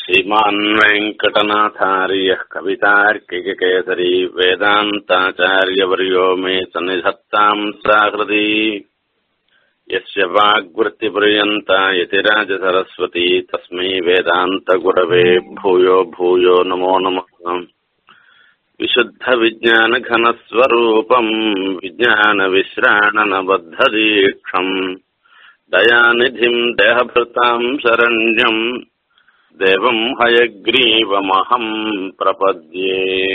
श्रीमान् वेङ्कटनाथार्यः कवितार्किककेसरी वेदान्ताचार्यवर्यो मे सन्निधत्ताम् साकृती यस्य वाग्वृत्तिपर्यन्ता यतिराजसरस्वती तस्मै वेदान्तगुरवे भूयो भूयो नमो नमः विशुद्धविज्ञानघनस्वरूपम् विज्ञानविश्राणनबद्धदीक्षम् दयानिधिम् देहभृताम् शरण्यम् देवम् हयग्रीवमहम् प्रपद्ये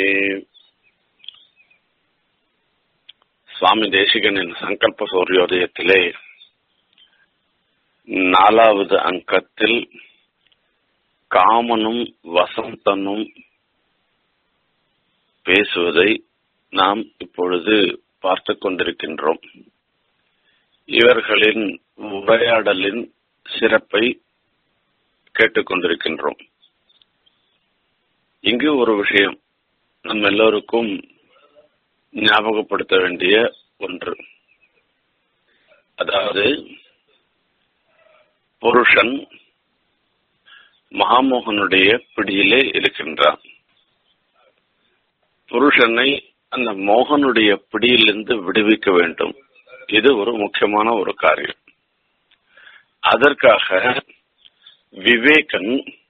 சுவாமி தேசிகனின் சங்கல்ப சூரியோதயத்திலே நாலாவது அங்கத்தில் காமனும் வசந்தனும் பேசுவதை நாம் இப்பொழுது பார்த்து கொண்டிருக்கின்றோம் இவர்களின் உரையாடலின் சிறப்பை கேட்டுக்கொண்டிருக்கின்றோம் இங்கு ஒரு விஷயம் நம்ம எல்லோருக்கும் ஞாபகப்படுத்த வேண்டிய ஒன்று அதாவது புருஷன் மகாமோகனுடைய பிடியிலே இருக்கின்றான் புருஷனை அந்த மோகனுடைய பிடியிலிருந்து விடுவிக்க வேண்டும் இது ஒரு முக்கியமான ஒரு காரியம் அதற்காக விவேகன்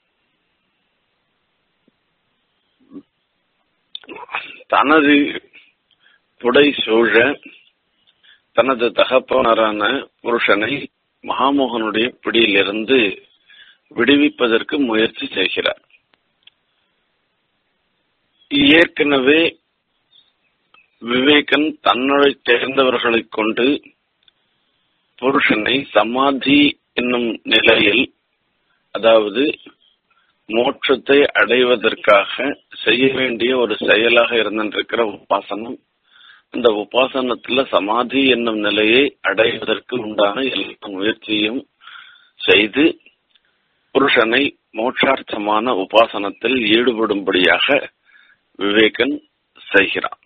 தனது புடை சூழ தனது தகப்பனரான புருஷனை மகாமோகனுடைய பிடியிலிருந்து விடுவிப்பதற்கு முயற்சி செய்கிறார் ஏற்கனவே விவேகன் தன்னை சேர்ந்தவர்களை கொண்டு புருஷனை சமாதி என்னும் நிலையில் அதாவது மோட்சத்தை அடைவதற்காக செய்ய வேண்டிய ஒரு செயலாக இருந்திருக்கிற உபாசனம் அந்த உபாசனத்துல சமாதி என்னும் நிலையை அடைவதற்கு உண்டான எல்லா முயற்சியும் செய்து புருஷனை மோட்சார்த்தமான உபாசனத்தில் ஈடுபடும்படியாக விவேகன் செய்கிறான்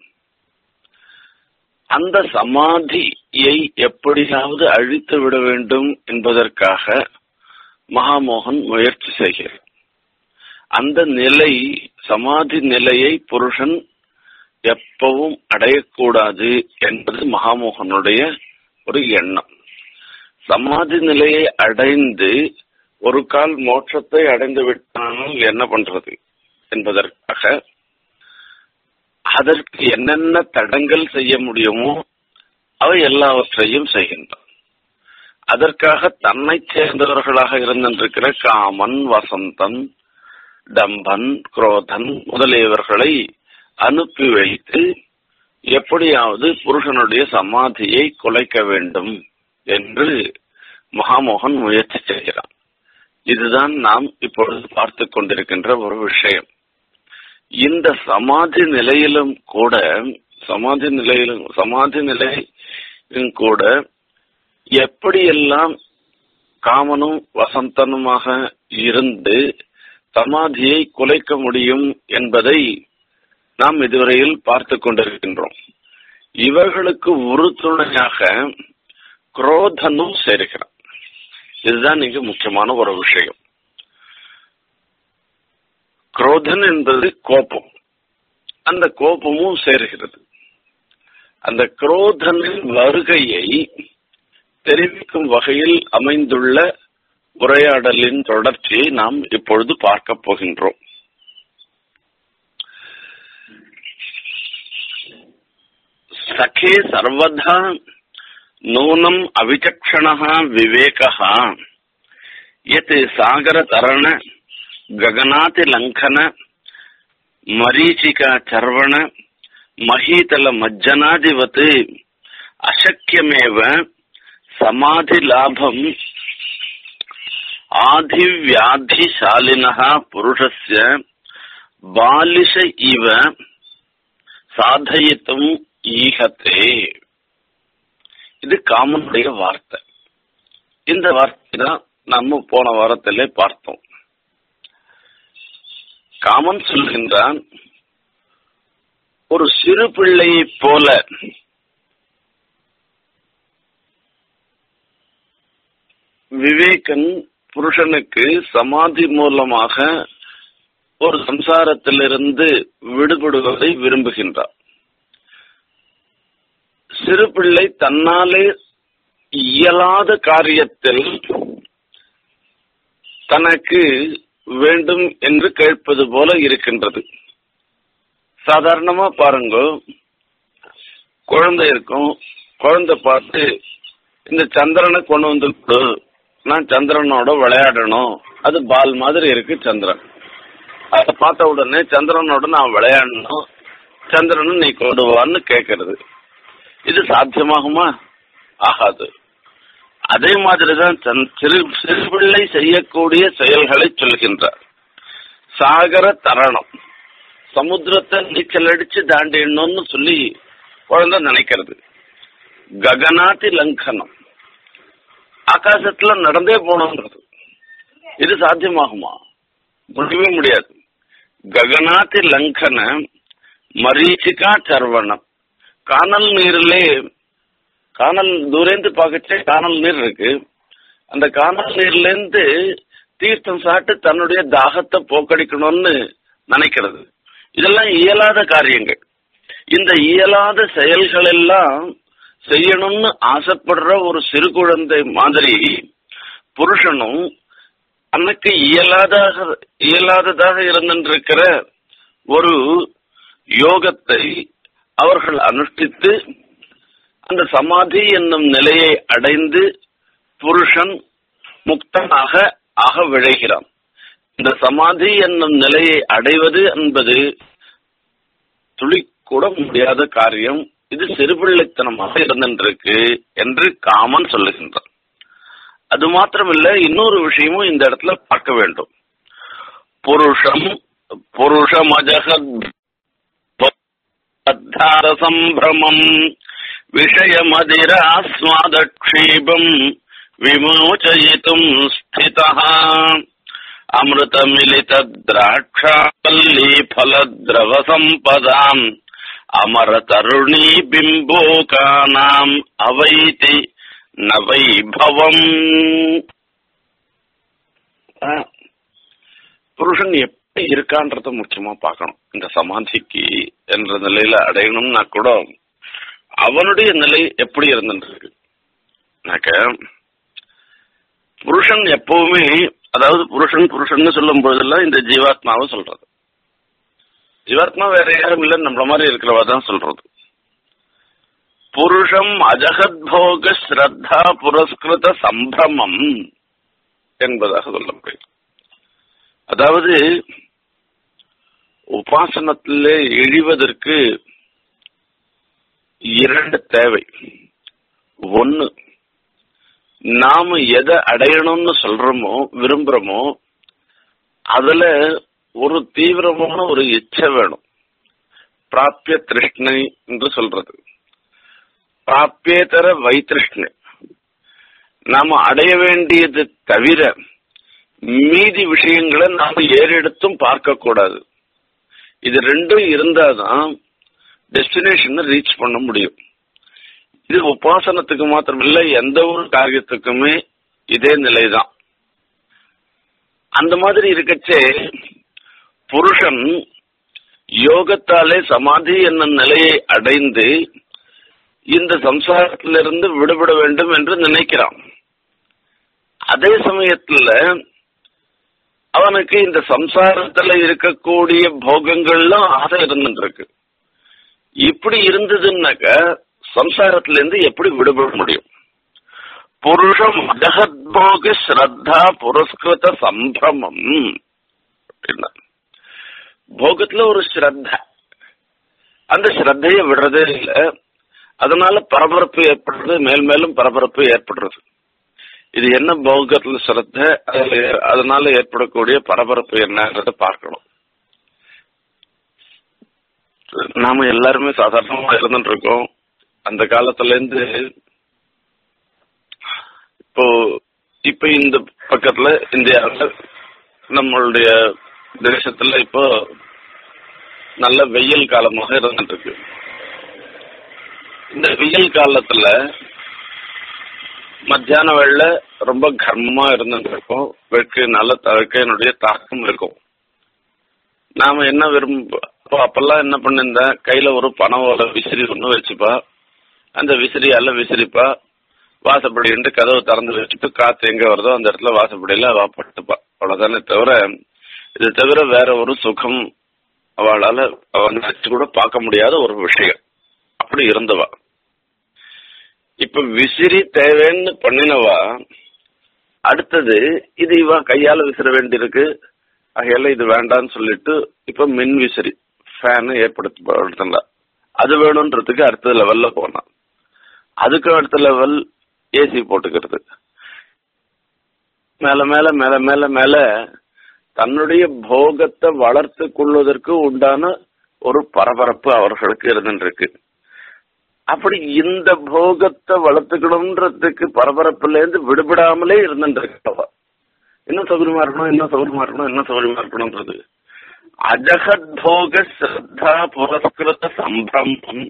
அந்த சமாதியை எப்படியாவது அழித்து விட வேண்டும் என்பதற்காக மகாமோகன் முயற்சி செய்கிறார் அந்த நிலை சமாதி நிலையை புருஷன் எப்பவும் அடையக்கூடாது என்பது மகாமோகனுடைய ஒரு எண்ணம் சமாதி நிலையை அடைந்து ஒரு கால் மோட்சத்தை அடைந்து விட்டானால் என்ன பண்றது என்பதற்காக அதற்கு என்னென்ன தடங்கள் செய்ய முடியுமோ அவை எல்லாவற்றையும் செய்கின்றான் அதற்காக தன்னை சேர்ந்தவர்களாக இருந்திருக்கிற காமன் வசந்தன் டம்பன் குரோதன் முதலியவர்களை அனுப்பி வைத்து எப்படியாவது புருஷனுடைய சமாதியை குலைக்க வேண்டும் என்று மகாமோகன் முயற்சி செய்கிறான் இதுதான் நாம் இப்பொழுது பார்த்து கொண்டிருக்கின்ற ஒரு விஷயம் இந்த சமாதி நிலையிலும் கூட சமாதி நிலையிலும் சமாதி நிலையும் கூட எப்படியெல்லாம் காமனும் வசந்தனுமாக இருந்து சமாதியை குலைக்க முடியும் என்பதை நாம் இதுவரையில் பார்த்து கொண்டிருக்கின்றோம் இவர்களுக்கு உறுதுணையாக குரோதனும் சேர்க்கிறான் இதுதான் இங்கு முக்கியமான ஒரு விஷயம் குரோதன் என்பது கோபம் அந்த கோபமும் சேர்கிறது அந்த குரோதனின் வருகையை தெரிவிக்கும் வகையில் அமைந்துள்ள உரையாடலின் தொடர்ச்சியை நாம் இப்பொழுது பார்க்க போகின்றோம் சகே சர்வதா நூனம் அவிச்சக்ஷண விவேக யத் சாகர தரண ಗಗನಾತಿ ಲಂಘನ ಮರೀಚಿಕಾ ಚರ್ವಣ ಮಹೀತಲ ಮಜ್ಜನಾದಿವತ್ ಅಶಕ್ಯಮೇವ ಸಮಾಧಿ ಲಾಭಂ ಆಧಿವ್ಯಾಧಿಶಾಲಿನಃ ಪುರುಷಸ್ಯ ಬಾಲಿಶ ಇವ சாதயித்தும் ஈகத்தே இது காமனுடைய வார்த்தை இந்த வார்த்தை தான் நம்ம போன வாரத்திலே பார்த்தோம் காமன் சொல்கின்றான் ஒரு சிறு பிள்ளையைப் போல விவேகன் புருஷனுக்கு சமாதி மூலமாக ஒரு சம்சாரத்திலிருந்து விடுபடுவதை விரும்புகின்றார் சிறு பிள்ளை தன்னாலே இயலாத காரியத்தில் தனக்கு வேண்டும் என்று கேட்பது போல இருக்கின்றது சாதாரணமா பாருங்க குழந்தை இருக்கும் குழந்தை பார்த்து இந்த சந்திரனை கொண்டு வந்து கொடு நான் சந்திரனோட விளையாடணும் அது பால் மாதிரி இருக்கு சந்திரன் அதை பார்த்த உடனே சந்திரனோட நான் விளையாடணும் சந்திரன் நீ கொடுவான்னு கேட்கறது இது சாத்தியமாகுமா ஆகாது அதே மாதிரிதான் சந்- சிறு சிறுபிள்ளை செய்யக்கூடிய செயல்களை சொல்கின்றார் சாகர தரணம் சமுத்திரத்தை நீச்சல் அடிச்சு தாண்டிடணும்னு சொல்லி குழந்தை நினைக்கிறது ககனாதி லங்கனம் ஆகாசத்துல நடந்தே போகணுங்கிறது இது சாத்தியமாகுமா முடியவே முடியாது ககனாதி லங்கன மரீச்சிகா சர்வணம் காணல் நீரிலே காணல் தூரேந்து பார்க்கச்சே காணல் நீர் இருக்கு அந்த காணல் நீர்ல இருந்து தீர்த்தம் சாப்பிட்டு தன்னுடைய தாகத்தை போக்கடிக்கணும்னு நினைக்கிறது இதெல்லாம் இயலாத காரியங்கள் இந்த இயலாத செயல்கள் எல்லாம் செய்யணும்னு ஆசைப்படுற ஒரு சிறு குழந்தை மாதிரி புருஷனும் தனக்கு இயலாதாக இயலாததாக இருந்திருக்கிற ஒரு யோகத்தை அவர்கள் அனுஷ்டித்து அந்த சமாதி என்னும் நிலையை அடைந்து புருஷன் முக்தனாக ஆக விழைகிறான் இந்த சமாதி என்னும் நிலையை அடைவது என்பது துளி கூட முடியாத காரியம் இது சிறுபிள்ளைத்தனமாக இருந்திருக்கு என்று காமன் சொல்லுகின்றான் அது மாத்திரமில்ல இன்னொரு விஷயமும் இந்த இடத்துல பார்க்க வேண்டும் புருஷம் புருஷமஜகத் பத்தார சம்பிரமம் விஷயமதிராஸ்வாதக்ஷீபம் விமோச்சயித்தும் ஸ்திதः அமிர்தமிலித திராட்சாபல்லி ஃபலத்ரவ சம்பதாம் அமர தருணி பிம்போகானாம் அவைதி நவைபவம் புருஷன் எப்படி இருக்கான்றத முக்கியமா பார்க்கணும் இந்த சமாதிக்கு என்ற நிலையில அடையணும்னா கூட அவனுடைய நிலை எப்படி இருந்துருக்கு புருஷன் எப்பவுமே அதாவது புருஷன் புருஷன் சொல்லும் பொழுதெல்லாம் இந்த ஜீவாத்மாவை சொல்றது ஜீவாத்மா வேற யாரும் இல்ல நம்மள மாதிரி இருக்கிறவா தான் சொல்றது புருஷம் அஜகத் போக ஸ்ரத்தா புரஸ்கிருத சம்பிரமம் என்பதாக சொல்லப்படுகிறது அதாவது உபாசனத்திலே இழிவதற்கு இரண்டு தேவை ஒன்னு நாம எதை அடையணும்னு சொல்றோமோ விரும்புறோமோ அதுல ஒரு தீவிரமான ஒரு இச்சை வேணும் பிராப்பிய திருஷ்ணை என்று சொல்றது பிராப்பியேதர வைத்திருஷ்ணை நாம அடைய வேண்டியது தவிர மீதி விஷயங்களை நாம ஏறெடுத்தும் பார்க்க கூடாது இது ரெண்டும் இருந்தாதான் டெஸ்டினேஷனை ரீச் பண்ண முடியும் இது உபாசனத்துக்கு மாத்திரமில்ல எந்த ஒரு காரியத்துக்குமே இதே நிலைதான் அந்த மாதிரி இருக்கச்சே புருஷன் யோகத்தாலே சமாதி என்னும் நிலையை அடைந்து இந்த சம்சாரத்திலிருந்து விடுபட வேண்டும் என்று நினைக்கிறான் அதே சமயத்துல அவனுக்கு இந்த சம்சாரத்துல இருக்கக்கூடிய போகங்கள்லாம் ஆசை இருந்துருக்கு இப்படி இருந்ததுன்னாக்க சம்சாரத்துல இருந்து எப்படி விடுபட முடியும் புருஷம் அஜகத்போக ஸ்ரத்தா புரஸ்கிருத சம்பிரமம் அப்படின்னா போகத்துல ஒரு ஸ்ரத்த அந்த ஸ்ரத்தைய விடுறதே இல்லை அதனால பரபரப்பு ஏற்படுறது மேல் மேலும் பரபரப்பு ஏற்படுறது இது என்ன போகத்துல ஸ்ரத்த அதுல அதனால ஏற்படக்கூடிய பரபரப்பு என்னன்றத பார்க்கணும் நாம எல்லாருமே சாதாரணமா இருந்துட்டு இருக்கோம் அந்த காலத்துல இருந்து இப்போ இப்ப இந்த பக்கத்துல இந்தியாவுல நம்மளுடைய தேசத்துல இப்போ நல்ல வெயில் காலமாக இருந்துட்டு இருக்கு இந்த வெயில் காலத்துல மத்தியான வேளையில ரொம்ப கர்மமா இருந்துட்டு இருக்கும் வெட்கைனால வெட்கையினுடைய தாக்கம் இருக்கும் நாம என்ன விரும்ப அப்போ அப்பெல்லாம் என்ன பண்ணிருந்தா கையில ஒரு பணம் ஓலை விசிறி ஒண்ணு வச்சுப்பா அந்த விசிறியால விசிறிப்பா வாசப்படின்ட்டு கதவை திறந்து வச்சுட்டு காத்து எங்க வருதோ அந்த இடத்துல வாசப்படியில அவ பட்டுப்பா அவ்வளவுதானே தவிர இது தவிர வேற ஒரு சுகம் அவளால அவ நினைச்சு கூட பார்க்க முடியாத ஒரு விஷயம் அப்படி இருந்தவா இப்ப விசிறி தேவைன்னு பண்ணினவா அடுத்தது இது இவ கையால விசிற வேண்டியிருக்கு ஆகையால இது வேண்டாம்னு சொல்லிட்டு இப்ப மின் விசிறி ஃபேன் ஏற்படுத்தல அது வேணும்ன்றதுக்கு அடுத்த லெவல்ல போனான் அதுக்கு அடுத்த லெவல் ஏசி போட்டுக்கிறது மேல மேல மேல மேல மேல தன்னுடைய போகத்தை வளர்த்து கொள்வதற்கு உண்டான ஒரு பரபரப்பு அவர்களுக்கு இருந்துருக்கு அப்படி இந்த போகத்தை வளர்த்துக்கணும்ன்றதுக்கு பரபரப்புல இருந்து விடுபடாமலே இருந்துருக்கவ இன்னும் சௌகரியமா இருக்கணும் இன்னும் சௌகரியமா இருக்கணும் இன்னும் சௌகரியமா இருக்கணும்ன்றது அஜகத் போக ஸ்ரத்தா புரஸ்கிருத சம்பிரமம்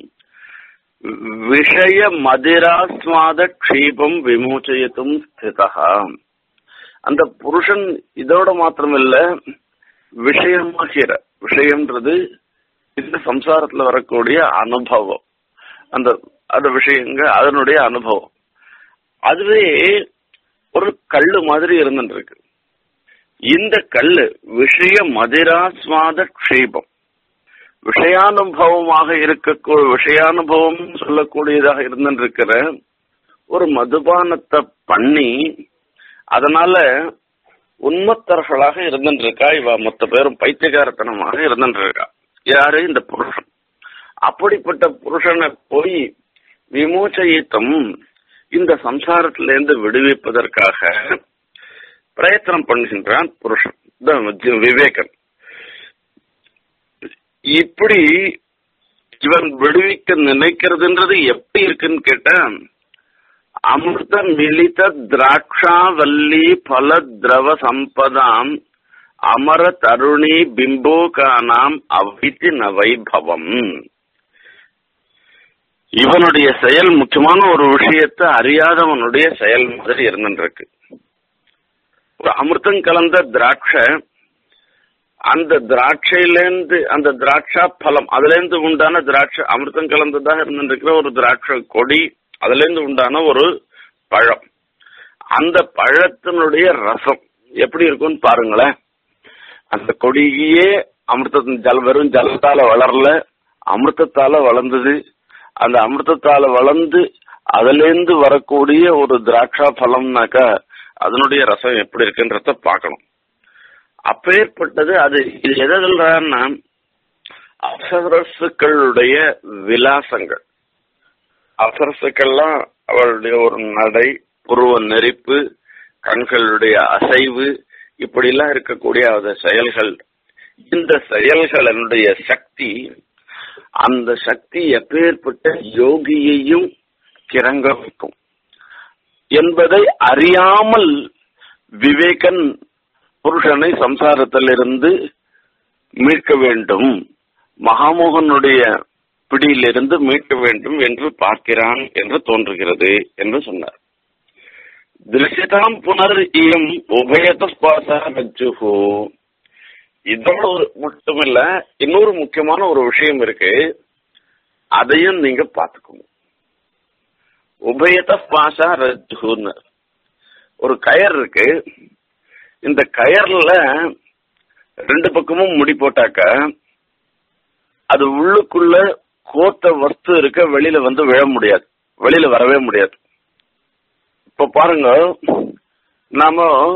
விஷய மதிராஸ்வாத க்ஷீபம் விமோச்சயத்தும் ஸ்திதா அந்த புருஷன் இதோட மாத்திரமில்ல விஷயமாகிற விஷயம்ன்றது இந்த சம்சாரத்துல வரக்கூடிய அனுபவம் அந்த அந்த விஷயங்க அதனுடைய அனுபவம் அதுவே ஒரு கல்லு மாதிரி இருந்துருக்கு இந்த கல்லு விஷய மதிராஸ்வாத க்ஷேபம் விஷயானுபவமாக இருக்க விஷயானுபவம் சொல்லக்கூடியதாக இருந்திருக்கிற ஒரு மதுபானத்தை பண்ணி அதனால உண்மத்தர்களாக இருந்துருக்கா இவ மொத்த பேரும் பைத்தியகாரத்தனமாக இருந்துருக்கா யாரு இந்த புருஷன் அப்படிப்பட்ட புருஷனை போய் விமோச்சயித்தம் இந்த சம்சாரத்திலிருந்து விடுவிப்பதற்காக பிரயத்தனம் பண்ணுகின்றான் புருஷன் விவேகன் இப்படி இவன் விடுவிக்க நினைக்கிறதுன்றது எப்படி இருக்குன்னு கேட்டா அமிர்த மிலித திராட்சாவல்லி பல திரவ சம்பதாம் அமர தருணி பிம்போகானாம் அவைத்தி நவைபவம் இவனுடைய செயல் முக்கியமான ஒரு விஷயத்தை அறியாதவனுடைய செயல் மாதிரி இருந்துருக்கு ஒரு அமிர்தம் கலந்த திராட்சை அந்த திராட்சையிலேருந்து அந்த திராட்சா பழம் அதுல இருந்து உண்டான திராட்சை அமிர்தம் கலந்ததாக இருந்திருக்கிற ஒரு திராட்சை கொடி அதுல இருந்து உண்டான ஒரு பழம் அந்த பழத்தினுடைய ரசம் எப்படி இருக்கும்னு பாருங்களேன் அந்த கொடியே அமிர்தத்தின் ஜல வெறும் ஜலத்தால வளரல அமிர்தத்தால வளர்ந்தது அந்த அமிர்தத்தால வளர்ந்து அதுல இருந்து வரக்கூடிய ஒரு திராட்சா பழம்னாக்கா அதனுடைய ரசம் எப்படி இருக்குன்றத பார்க்கணும் அப்பேற்பட்டது அது இது எதை சொல்றாருன்னா அப்சரசுக்களுடைய விலாசங்கள் அப்சரசுக்கள்லாம் அவளுடைய ஒரு நடை புருவ நெறிப்பு கண்களுடைய அசைவு இப்படிலாம் இருக்கக்கூடிய அந்த செயல்கள் இந்த செயல்களினுடைய சக்தி அந்த சக்தி எப்பேற்பட்ட யோகியையும் கிறங்க வைக்கும் என்பதை அறியாமல் விவேகன் புருஷனை சம்சாரத்திலிருந்து மீட்க வேண்டும் மகாமோகனுடைய பிடியிலிருந்து மீட்க வேண்டும் என்று பார்க்கிறான் என்று தோன்றுகிறது என்று சொன்னார் திருஷ்யதாம் புனர் இயம் உபயதஸ்பாச ரஜுஹு இதோட ஒரு மட்டுமில்ல இன்னொரு முக்கியமான ஒரு விஷயம் இருக்கு அதையும் நீங்க பாத்துக்கணும் உபயத பாசா ரஜுன்னு ஒரு கயர் இருக்கு இந்த கயர்ல ரெண்டு பக்கமும் முடி போட்டாக்க அது உள்ளுக்குள்ள கோத்த வஸ்து இருக்க வெளியில வந்து விழ முடியாது வெளியில வரவே முடியாது இப்ப பாருங்க நாம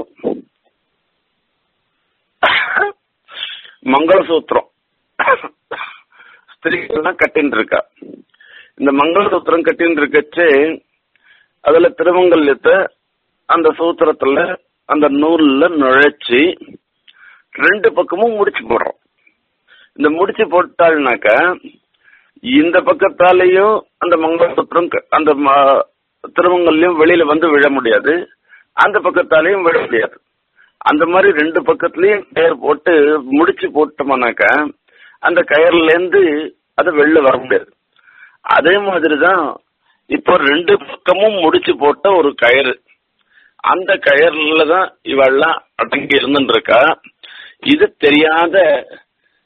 மங்களசூத்திரம் ஸ்திரீகள்லாம் கட்டின்னு இருக்கா இந்த மங்களசூத்திரம் கட்டின்னு இருக்கச்சு அதுல திருமங்கல்யத்தை அந்த சூத்திரத்துல அந்த நூல்ல நுழைச்சி ரெண்டு பக்கமும் முடிச்சு போடுறோம் இந்த முடிச்சு போட்டாள்னாக்க இந்த பக்கத்தாலேயும் அந்த மங்களசூத்திரம் அந்த திருமங்கல்யம் வெளியில வந்து விழ முடியாது அந்த பக்கத்தாலேயும் விழ முடியாது அந்த மாதிரி ரெண்டு பக்கத்துலயும் கயிறு போட்டு முடிச்சு போட்டோம்னாக்க அந்த கயர்ல இருந்து அது வெளில வர முடியாது அதே மாதிரிதான் இப்போ ரெண்டு பக்கமும் முடிச்சு போட்ட ஒரு கயிறு அந்த கயர்ல தான் இவெல்லாம் அடங்கி இருந்துட்டு இருக்கா இது தெரியாத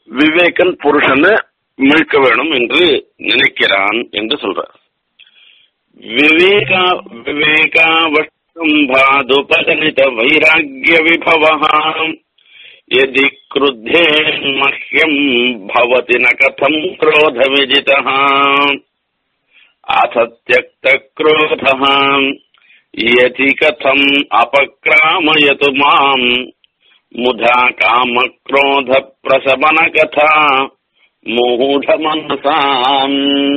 விவேகன் புருஷனை மீட்க வேணும் என்று நினைக்கிறான் என்று சொல்றார் விவேகா விவேகாவஷ்டம்பாதுபஜனித வைராக்கிய விபவஹாம் यदि क्रुद्धे मह्यम् भवति न कथम् क्रोधविजितः अथ त्यक्तक्रोधः यदि कथम् अपक्रामयतु माम् मुधा कामक्रोधप्रशमनकथा மூடமனசாம்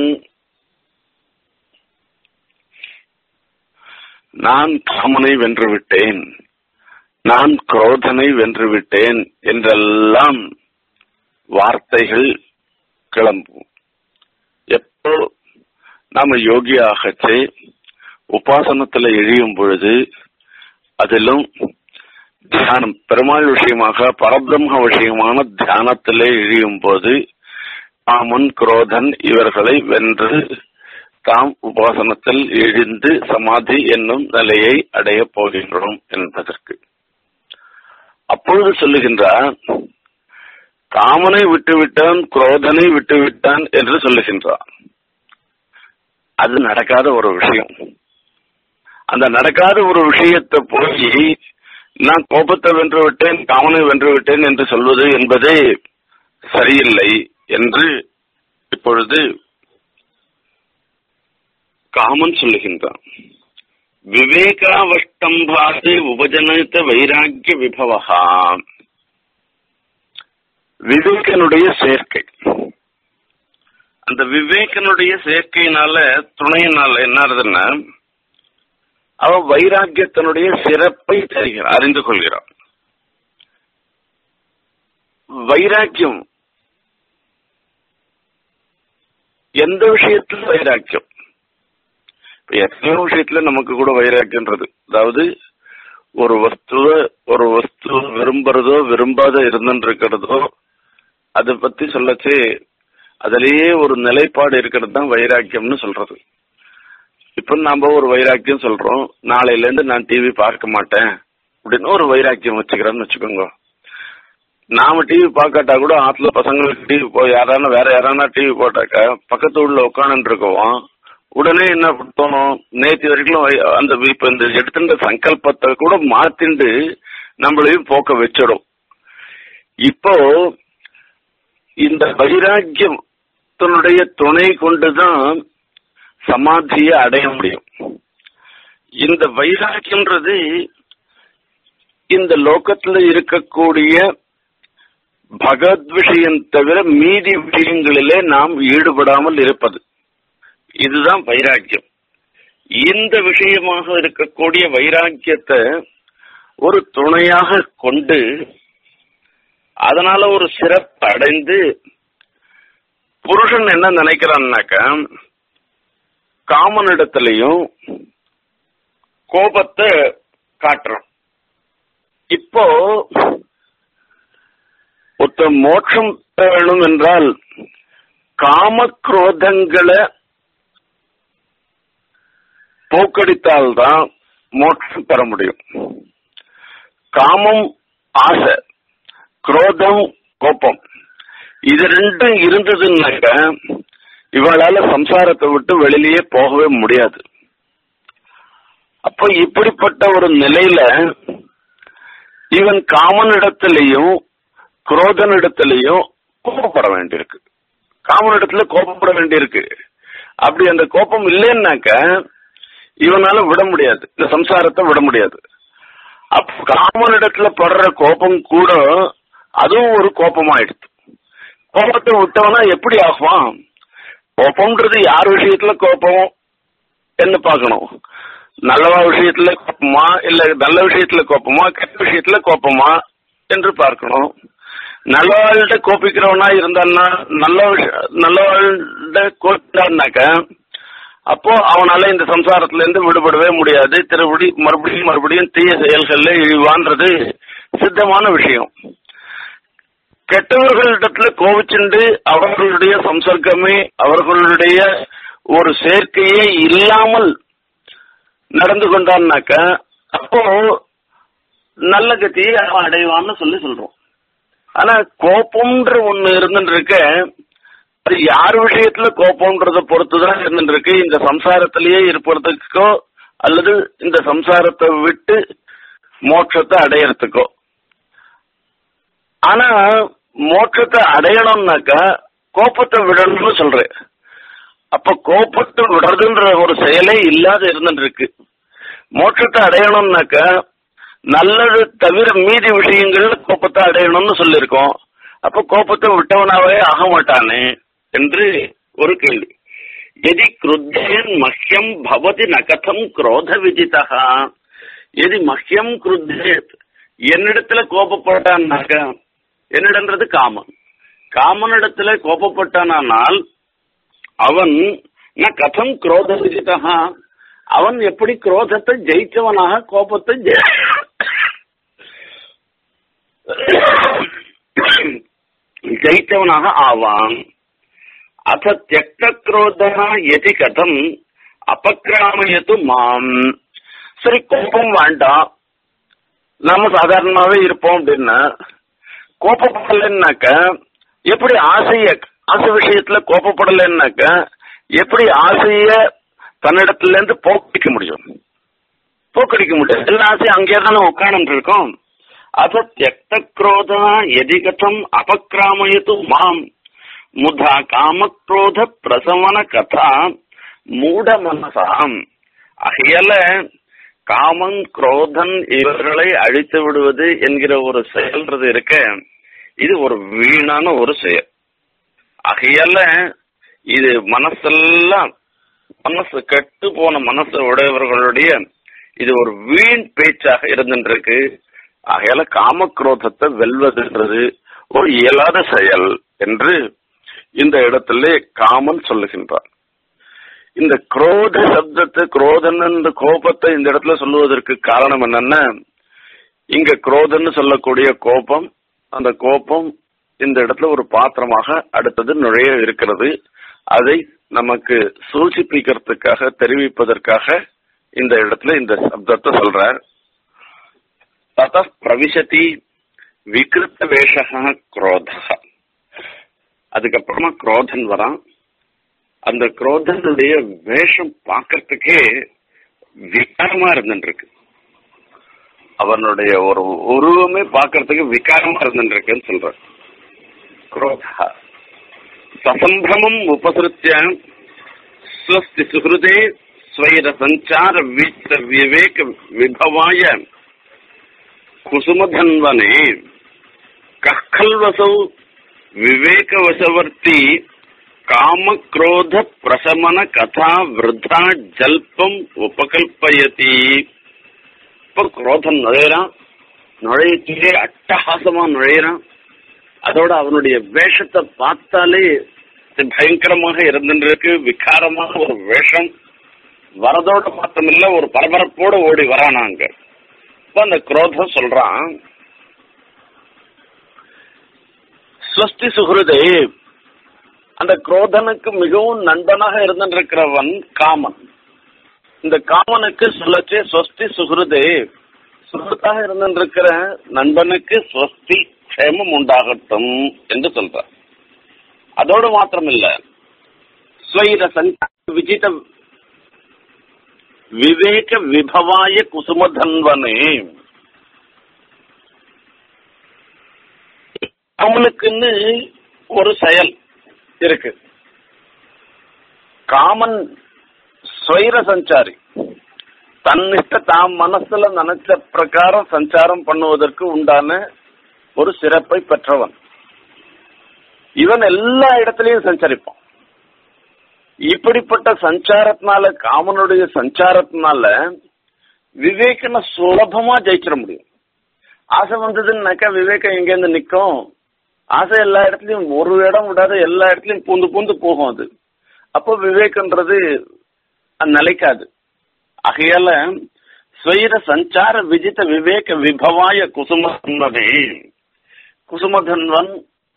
நான் காமனை வென்று விட்டேன் நான் குரோதனை வென்று விட்டேன் என்றெல்லாம் வார்த்தைகள் கிளம்பும் எப்போ நாம யோகியாகச்சே உபாசனத்துல எழியும் பொழுது அதிலும் தியானம் பெருமாள் விஷயமாக பரபிரம்ம விஷயமான தியானத்திலே எழியும் போது காமன் குரோதன் இவர்களை வென்று தாம் உபாசனத்தில் எழுந்து சமாதி என்னும் நிலையை அடையப் போகின்றோம் என்பதற்கு அப்பொழுது சொல்லுகின்றார் காமனை விட்டுவிட்டான் குரோதனை விட்டுவிட்டான் என்று சொல்லுகின்றான் அது நடக்காத ஒரு விஷயம் அந்த நடக்காத ஒரு விஷயத்தை போய் நான் கோபத்தை வென்று விட்டேன் காமனை வென்று விட்டேன் என்று சொல்வது என்பதே சரியில்லை என்று இப்பொழுது காமன் சொல்லுகின்றான் விவேகாவஷ்டம்பாது உபஜனித்த வைராக்கிய விபவகா விவேகனுடைய சேர்க்கை அந்த விவேகனுடைய சேர்க்கையினால துணையினால என்ன ஆகுதுன்னா அவ வைராக்கியத்தினுடைய சிறப்பை தெரிகிறான் அறிந்து கொள்கிறான் வைராக்கியம் எந்த விஷயத்துல வைராக்கியம் இப்ப எத்தனையோ விஷயத்துல நமக்கு கூட வைராக்கியன்றது அதாவது ஒரு வஸ்துவ ஒரு வஸ்து விரும்புறதோ விரும்பாத இருந்துட்டு இருக்கிறதோ அதை பத்தி சொல்லச்சு அதுலயே ஒரு நிலைப்பாடு இருக்கிறது தான் வைராக்கியம்னு சொல்றது இப்ப நாம ஒரு வைராக்கியம் சொல்றோம் நாளையில இருந்து நான் டிவி பார்க்க மாட்டேன் அப்படின்னு ஒரு வைராக்கியம் வச்சுக்கிறேன்னு வச்சுக்கோங்க நாம டிவி பார்க்காட்டா கூட ஆத்துல பசங்களுக்கு டிவி போ யாரான வேற யாரானா டிவி போட்டாக்கா பக்கத்து ஊர்ல உட்காந்து இருக்கவும் உடனே என்ன தோணும் நேற்று வரைக்கும் வை- அந்த இப்ப இந்த எடுத்துட்ட சங்கல்பத்தை கூட மாத்திண்டு நம்மளையும் போக்க வச்சிடும் இப்போ இந்த வைராக்கியத்தினுடைய துணை கொண்டுதான் சமாதியை அடைய முடியும் இந்த வைராக்கியம்ன்றது இந்த லோகத்துல இருக்கக்கூடிய பகவத் விஷயம் தவிர மீதி விஷயங்களிலே நாம் ஈடுபடாமல் இருப்பது இதுதான் வைராக்கியம் இந்த விஷயமாக இருக்கக்கூடிய வைராக்கியத்தை ஒரு துணையாக கொண்டு அதனால ஒரு சிறப்பு அடைந்து புருஷன் என்ன நினைக்கிறான்னாக்க காமனிடத்திலையும் கோபத்தை காட்டுறான் இப்போ ஒருத்த மோட்சம் பெற வேணும் என்றால் காமக்ரோதங்களை போக்கடித்தால்தான் மோட்சம் பெற முடியும் காமம் ஆசை குரோதம் கோபம் இது ரெண்டும் இருந்ததுன்னாக்க இவளால சம்சாரத்தை விட்டு வெளியிலேயே போகவே முடியாது அப்போ இப்படிப்பட்ட ஒரு நிலையில இவன் காமனிடத்திலையும் குரோதனிடத்திலையும் கோபப்பட வேண்டியிருக்கு காமனிடத்துல கோபப்பட வேண்டியிருக்கு அப்படி அந்த கோபம் இல்லைன்னாக்க இவனால விட முடியாது இந்த சம்சாரத்தை விட முடியாது அப்ப காமனிடத்துல படுற கோபம் கூட அதுவும் ஒரு கோபமாயிடுது கோபத்தை விட்டவனா எப்படி ஆகுவான் கோபம்ன்றது யார் விஷயத்துல கோபம் என்ன பார்க்கணும் நல்லவா விஷயத்துல கோபமா இல்ல நல்ல விஷயத்துல கோபமா கெட்ட விஷயத்துல கோபமா என்று பார்க்கணும் நல்லவாழ்கிட்ட கோபிக்கிறவனா இருந்தான்னா நல்ல விஷ- நல்லவாழ்கிட்ட கோபிட்டான்னாக்க அப்போ அவனால இந்த சம்சாரத்துல இருந்து விடுபடவே முடியாது திருப்படி மறுபடியும் மறுபடியும் தீய செயல்கள்ல இழிவான்றது சித்தமான விஷயம் கெட்டவர்களிடத்துல கோவிச்சுண்டு அவர்களுடைய சம்சர்க்கமே அவர்களுடைய ஒரு சேர்க்கையே இல்லாமல் நடந்து கொண்டான்னாக்க அப்போ நல்ல கத்தியை அவன் அடைவான்னு சொல்லி சொல்றோம் ஆனா கோபம்ன்ற ஒண்ணு இருந்துட்டு இருக்க அது யார் விஷயத்துல கோபம்ன்றத பொறுத்துதான் இருந்துட்டு இருக்கு இந்த சம்சாரத்திலேயே இருப்பதற்கோ அல்லது இந்த சம்சாரத்தை விட்டு மோட்சத்தை அடையறதுக்கோ ஆனா மோட்சத்தை அடையணும்னாக்கா கோபத்தை விடணும்னு சொல்றேன் அப்ப கோபத்தை விடுறதுன்ற ஒரு செயலே இல்லாத இருந்துட்டு இருக்கு மோட்சத்தை அடையணும்னாக்கா நல்லது தவிர மீதி விஷயங்கள்ல கோபத்தை அடையணும்னு சொல்லியிருக்கோம் அப்ப கோபத்தை விட்டவனாவே ஆக மாட்டானே என்று ஒரு கேள்வி எதி கிருத்தேன் மஹ்யம் பவதி நகதம் குரோத விஜிதா எதி மஹ்யம் கிருத்தேத் என்னிடத்துல கோபப்பட்டான்னாக்க என்னிடன்றது காமன் காமனிடத்துல கோபப்பட்டானால் அவன் ந கதம் குரோத விஜிதா அவன் எப்படி குரோதத்தை ஜெயிச்சவனாக கோபத்தை ஜெய- ஜெயித்தவனாக ஆவான் அத தியக்த குரோதனா எதி கதம் அபக்கிராமயத்து மாம் சரி கோபம் வேண்டாம் நாம சாதாரணமாவே இருப்போம் அப்படின்னா கோபப்படலைன்னாக்க எப்படி ஆசைய ஆசை விஷயத்துல கோபப்படலைன்னாக்க எப்படி ஆசைய தன்னிடத்துல இருந்து போக்கடிக்க முடியும் போக்கடிக்க முடியும் எல்லா ஆசையும் அங்கே தானே உட்கார்ந்து இருக்கோம் அத தியக்த குரோதா எதி கதம் அபக்கிராமயத்து மாம் முதா காமக்ரோத பிரசவன கதா மூட மனசாம் ஆகையால காமன் குரோதன் இவர்களை அழித்து விடுவது என்கிற ஒரு செயல்றது இருக்க இது ஒரு வீணான ஒரு செயல் ஆகையால இது மனசெல்லாம் மனசு கெட்டு போன மனசு உடையவர்களுடைய இது ஒரு வீண் பேச்சாக இருந்துருக்கு ஆகையால காமக்ரோதத்தை வெல்வதுன்றது ஒரு இயலாத செயல் என்று இந்த இடத்திலே காமன் சொல்லுகின்றார் இந்த குரோத சப்தத்தை குரோதன் என்ற கோபத்தை இந்த இடத்துல சொல்லுவதற்கு காரணம் என்னன்னா இங்க குரோதன்னு சொல்லக்கூடிய கோபம் அந்த கோபம் இந்த இடத்துல ஒரு பாத்திரமாக அடுத்தது நுழைய இருக்கிறது அதை நமக்கு சூழ்ச்சிப்பிக்கிறதுக்காக தெரிவிப்பதற்காக இந்த இடத்துல இந்த சப்தத்தை சொல்றார் தத பிரவிசதி விகிருத்த வேஷா குரோத அதுக்கப்புறமா குரோதன் வரான் அந்த குரோதனுடைய வேஷம் பார்க்கறதுக்கே விகாரமா இருந்துருக்கு அவனுடைய ஒரு உருவமே பார்க்கறதுக்கு விகாரமா இருந்துருக்குன்னு சொல்ற குரோதா சசம்பிரமம் உபசிருத்திய ஸ்வஸ்தி சுகிருதே ஸ்வைர சஞ்சார வீத்த விவேக விபவாய குசுமதன்வனே கல்வசௌ விவேகவசவர்த்தி காமக்ரோத பிரசமன கதா விருத்தா ஜல்பம் உபகல்பயதி இப்ப குரோதம் நுழையிறான் நுழையத்திலே அட்டகாசமா நுழையிறான் அதோட அவனுடைய வேஷத்தை பார்த்தாலே இது பயங்கரமாக இருந்துருக்கு விகாரமாக ஒரு வேஷம் வரதோட மாத்திரமில்ல ஒரு பரபரப்போட ஓடி வரானாங்க இப்ப அந்த குரோதம் சொல்றான் ஸ்வஸ்தி சுகிருதே அந்த குரோதனுக்கு மிகவும் நண்பனாக இருந்திருக்கிறவன் காமன் இந்த காமனுக்கு சொல்லச்சே ஸ்வஸ்தி சுகிருதே சுகிருத்தாக இருந்திருக்கிற நண்பனுக்கு ஸ்வஸ்தி க்ஷேமம் உண்டாகட்டும் என்று சொல்றார் அதோடு மாத்திரமில்ல ஸ்வைர சஞ்சார விஜித விவேக விபவாய குசுமதன்வனே அவனுக்குன்னு ஒரு செயல் இருக்கு காமன் ஸ்வைர சஞ்சாரி தன்னிஷ்ட தாம் மனசுல நினைச்ச பிரகாரம் சஞ்சாரம் பண்ணுவதற்கு உண்டான ஒரு சிறப்பை பெற்றவன் இவன் எல்லா இடத்துலயும் சஞ்சரிப்பான் இப்படிப்பட்ட சஞ்சாரத்தினால காமனுடைய சஞ்சாரத்தினால விவேகனை சுலபமா ஜெயிச்சிட முடியும் ஆசை வந்ததுன்னாக்கா விவேகம் எங்கேருந்து நிக்கும் ஆசை எல்லா இடத்துலயும் ஒரு இடம் விடாத எல்லா இடத்துலயும் பூந்து பூந்து போகும் அது அப்போ விவேகன்றது அது நிலைக்காது ஆகையால ஸ்வைர சஞ்சார விஜித விவேக விபவாய குசுமதன்வனே குசுமதன்வன்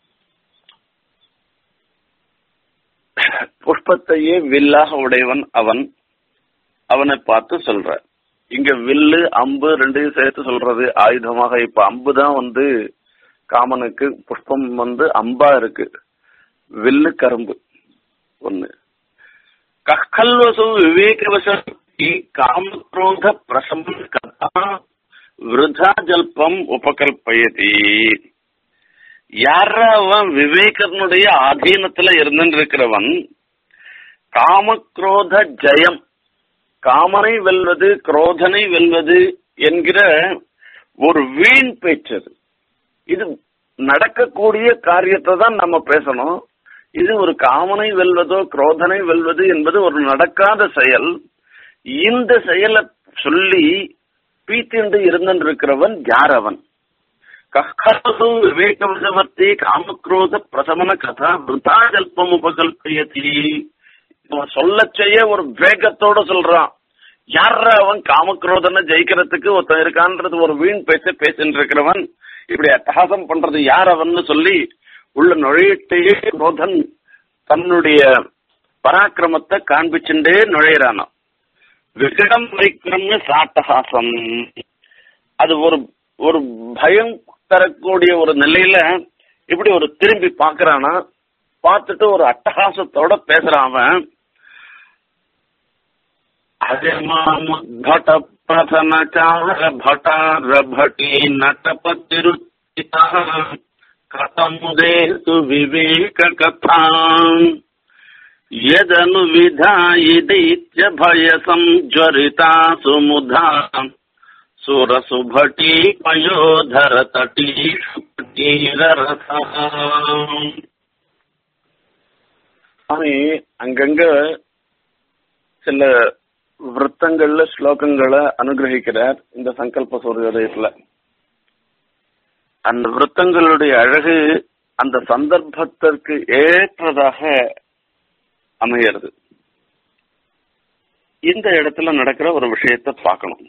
புஷ்பத்தையே வில்லாக உடையவன் அவன் அவனை பார்த்து சொல்ற இங்க வில்லு அம்பு ரெண்டையும் சேர்த்து சொல்றது ஆயுதமாக இப்ப அம்பு தான் வந்து காமனுக்கு புஷ்பம் வந்து அம்பா இருக்கு வில்லு கரும்பு ஒண்ணு கல்வசு விவேகவசி காமக்ரோத பிரசம கதா விருதா ஜல்பம் உபகல்பயதி யார அவன் விவேகனுடைய ஆதீனத்துல இருந்திருக்கிறவன் காமக்ரோத ஜெயம் காமனை வெல்வது குரோதனை வெல்வது என்கிற ஒரு வீண் பேச்சு இது நடக்கக்கூடிய காரியத்தை தான் நம்ம பேசணும் இது ஒரு காமனை வெல்வதோ குரோதனை வெல்வது என்பது ஒரு நடக்காத செயல் இந்த செயலை சொல்லி பீத்திண்டு இருந்திருக்கிறவன் யார் அவன் கஹ்கலசு விவேகவசவர்த்தி காமக்ரோத பிரசமன கதா விருதா ஜல்பம் உபகல்பயதி இவன் சொல்ல செய்ய ஒரு வேகத்தோட சொல்றான் யார அவன் காமக்ரோதனை ஜெயிக்கிறதுக்கு ஒருத்தன் இருக்கான்றது ஒரு வீண் பேச பேசிட்டு இருக்கிறவன் இப்படி அட்டகாசம் பண்றது யார் அவன்னு சொல்லி உள்ள நுழையிட்டே குரோதன் தன்னுடைய பராக்கிரமத்தை காண்பிச்சுட்டே நுழையிறானா விகடம் வைக்கிரம்னு சாட்டஹாசம் அது ஒரு ஒரு பயம் தரக்கூடிய ஒரு நிலையில இப்படி ஒரு திரும்பி பாக்குறானா பார்த்துட்டு ஒரு அட்டகாசத்தோட பேசுறான் அவன் घट प्रथन चार भटार भटी नटपतिरुचिता कथमुदेतु विवेक कथा यदनु विधायिदैत्य भय संज्वरिता सुमुधा सुरसुभटी पयोधर तटी शुटीररसा அங்கங்க சில விருத்தங்கள்ல ஸ்லோகங்களை அனுகிரகிக்கிறார் இந்த சங்கல்ப சூரியோதயத்துல அந்த விருத்தங்களுடைய அழகு அந்த சந்தர்ப்பத்திற்கு ஏற்றதாக அமைகிறது இந்த இடத்துல நடக்கிற ஒரு விஷயத்தை பார்க்கணும்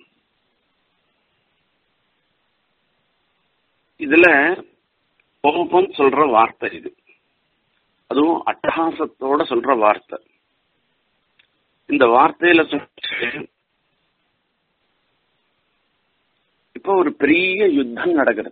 இதுல கோபம் சொல்ற வார்த்தை இது அதுவும் அட்டகாசத்தோட சொல்ற வார்த்தை இந்த வார்த்தையில இப்ப ஒரு பெரிய யுத்தம் நடக்கிறது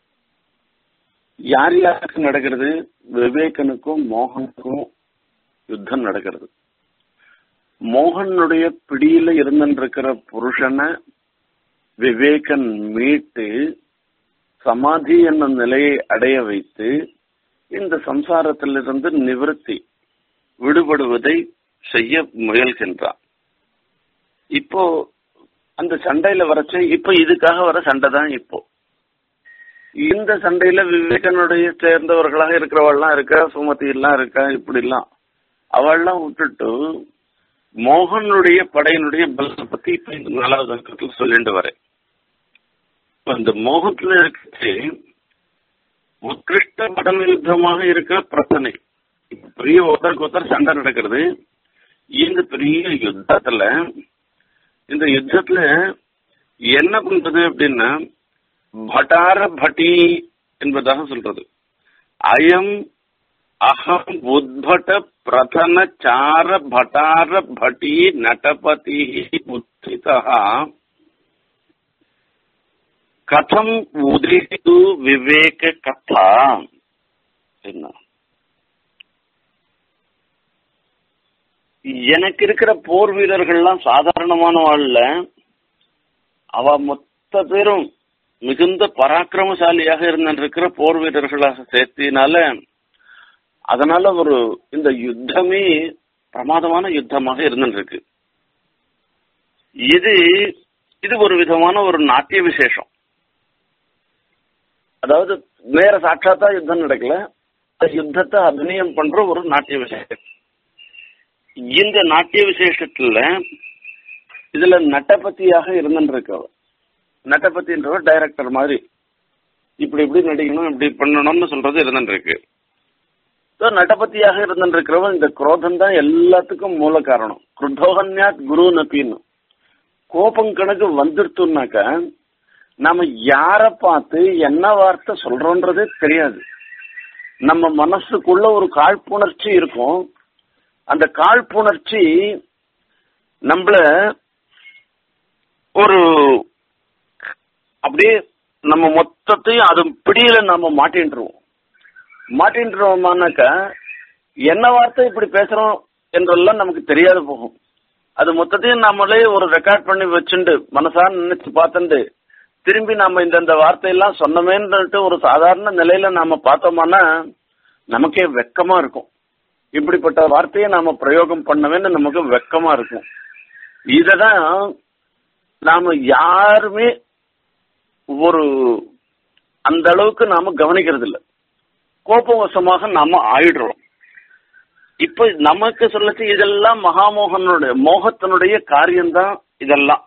யார் யாருக்கு நடக்கிறது விவேகனுக்கும் மோகனுக்கும் யுத்தம் நடக்கிறது மோகனுடைய பிடியில இருந்திருக்கிற புருஷனை விவேகன் மீட்டு சமாதி என்னும் நிலையை அடைய வைத்து இந்த சம்சாரத்திலிருந்து நிவர்த்தி விடுபடுவதை செய்ய முயல்கின்றான் இப்போ அந்த சண்டையில வரச்ச இப்ப இதுக்காக வர சண்டை தான் இப்போ இந்த சண்டையில விவேகனுடைய சேர்ந்தவர்களாக இருக்கிறவள்லாம் இருக்கா சுமதி எல்லாம் இருக்கா இப்படி எல்லாம் அவள்லாம் விட்டுட்டு மோகனுடைய படையினுடைய பலத்தை பத்தி இப்ப இந்த நாலாவது அங்கத்துல சொல்லிட்டு வரேன் இப்ப இந்த மோகத்துல இருக்கிறது உத்கிருஷ்ட படம் யுத்தமாக இருக்கிற பிரச்சனை பெரிய ஒருத்தருக்கு ஒருத்தர் சண்டை நடக்கிறது இந்த பெரிய யுத்தத்துல இந்த யுத்தத்துல என்ன பண்றது அப்படின்னா பட்டார பட்டி என்பதாக சொல்றது அயம் அகம் உத்பட பிரதன சார பட்டார பட்டி நட்டபதி உத்திதா கதம் உதிரித்து விவேக கதா என்ன எனக்கு இருக்கிற போர் வீரர்கள்லாம் சாதாரணமான வாழ்ல அவ மொத்த பேரும் மிகுந்த பராக்கிரமசாலியாக இருந்திருக்கிற போர் வீரர்களாக சேர்த்தினால அதனால ஒரு இந்த யுத்தமே பிரமாதமான யுத்தமாக இருந்துருக்கு இது இது ஒரு விதமான ஒரு நாட்டிய விசேஷம் அதாவது வேற சாட்சாத்தா யுத்தம் நடக்கல யுத்தத்தை அபிநயம் பண்ற ஒரு நாட்டிய விசேஷம் இந்த நாட்டிய விசேஷத்துல இதுல நட்டபத்தியாக இருந்துருக்க நட்டபத்தின்றவர் டைரக்டர் மாதிரி இப்படி இப்படி நடிக்கணும் இப்படி பண்ணணும்னு சொல்றது இருந்துருக்கு நட்டபத்தியாக இருந்துருக்கிறவன் இந்த குரோதம் தான் எல்லாத்துக்கும் மூல காரணம் குருத்தோகன்யாத் குரு நப்பின்னு கோபம் கணக்கு வந்துருத்துனாக்க நாம யார பார்த்து என்ன வார்த்தை சொல்றோன்றதே தெரியாது நம்ம மனசுக்குள்ள ஒரு காழ்ப்புணர்ச்சி இருக்கும் அந்த காழ்ப்புணர்ச்சி நம்மள ஒரு அப்படியே நம்ம மொத்தத்தையும் அது பிடியில நம்ம மாட்டின்றுவோம் மாட்டின்றுவோமானாக்கா என்ன வார்த்தை இப்படி பேசுறோம் என்றெல்லாம் நமக்கு தெரியாது போகும் அது மொத்தத்தையும் நம்மளே ஒரு ரெக்கார்ட் பண்ணி வச்சுண்டு மனசா நினைச்சு பார்த்துண்டு திரும்பி நம்ம இந்தந்த வார்த்தையெல்லாம் சொன்னமேன்ட்டு ஒரு சாதாரண நிலையில நாம பார்த்தோம்னா நமக்கே வெக்கமா இருக்கும் இப்படிப்பட்ட வார்த்தையை நாம பிரயோகம் பண்ணவேன்னு நமக்கு வெக்கமா இருக்கும் இததான் நாம யாருமே ஒரு அந்த அளவுக்கு நாம கவனிக்கிறது இல்ல கோபவசமாக நாம ஆயிடுறோம் இப்ப நமக்கு சொல்லச்சு இதெல்லாம் மகாமோகனுடைய மோகத்தினுடைய காரியம்தான் இதெல்லாம்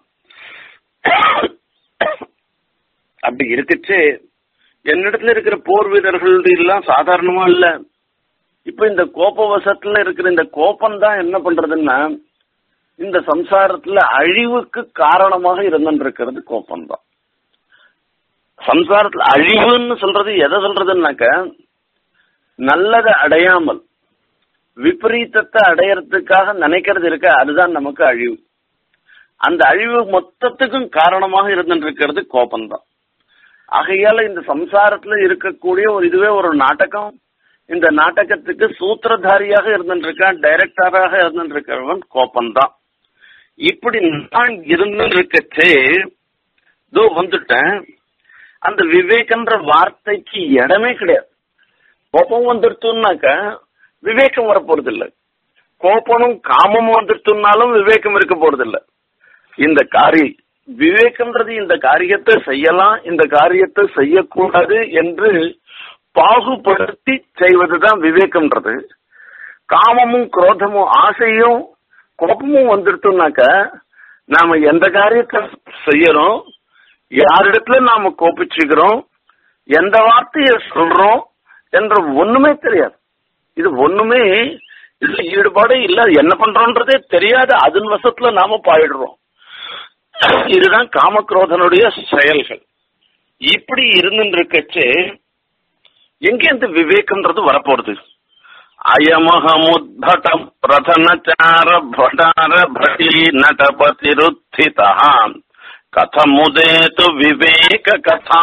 அப்படி இருக்குச்சு என்னிடத்துல இருக்கிற போர் வீரர்கள் எல்லாம் சாதாரணமா இல்ல இப்ப இந்த கோபவசத்துல இருக்கிற இந்த கோபம் தான் என்ன பண்றதுன்னா இந்த சம்சாரத்துல அழிவுக்கு காரணமாக இருந்துருக்கிறது கோபம் தான் சம்சாரத்துல அழிவுன்னு சொல்றது எதை சொல்றதுன்னாக்க நல்லதை அடையாமல் விபரீதத்தை அடையறதுக்காக நினைக்கிறது இருக்க அதுதான் நமக்கு அழிவு அந்த அழிவு மொத்தத்துக்கும் காரணமாக இருந்துருக்கிறது கோபம்தான் ஆகையால இந்த சம்சாரத்துல இருக்கக்கூடிய ஒரு இதுவே ஒரு நாடகம் இந்த நாடகத்துக்கு சூத்திரதாரியாக இருந்துருக்கான் டைரக்டராக இருந்துருக்கிறவன் கோபம்தான் இப்படி நான் இருந்துருக்கச்சே இதோ வந்துட்டேன் அந்த விவேகன்ற வார்த்தைக்கு இடமே கிடையாது கோபம் வந்துடுத்துனாக்க விவேகம் வரப்போறது இல்ல கோபமும் காமமும் வந்துடுத்துனாலும் விவேகம் இருக்க போறது இல்ல இந்த காரியம் விவேகம்ன்றது இந்த காரியத்தை செய்யலாம் இந்த காரியத்தை செய்யக்கூடாது என்று பாகுபடுத்தி செய்வதுதான் விவேகம்ன்றது காமமும் குரோதமும் ஆசையும் கோபமும் வந்துடுத்துனாக்க நாம எந்த காரியத்தை செய்யறோம் யாரிடத்துல நாம கோபிச்சுக்கிறோம் எந்த வார்த்தையை சொல்றோம் என்ற ஒண்ணுமே தெரியாது இது ஒண்ணுமே இதுல ஈடுபாடே இல்ல என்ன பண்றோன்றதே தெரியாது அதன் வசத்துல நாம பாயிடுறோம் இதுதான் காமக்ரோதனுடைய செயல்கள் இப்படி இருந்துருக்கச்சு எங்க இந்த விவேகம்ன்றது வரப்போறது அயமஹமுத்படம் பிரதனச்சார படார பட்டி நடபதிருத்திதா கதமுதேது விவேக கதா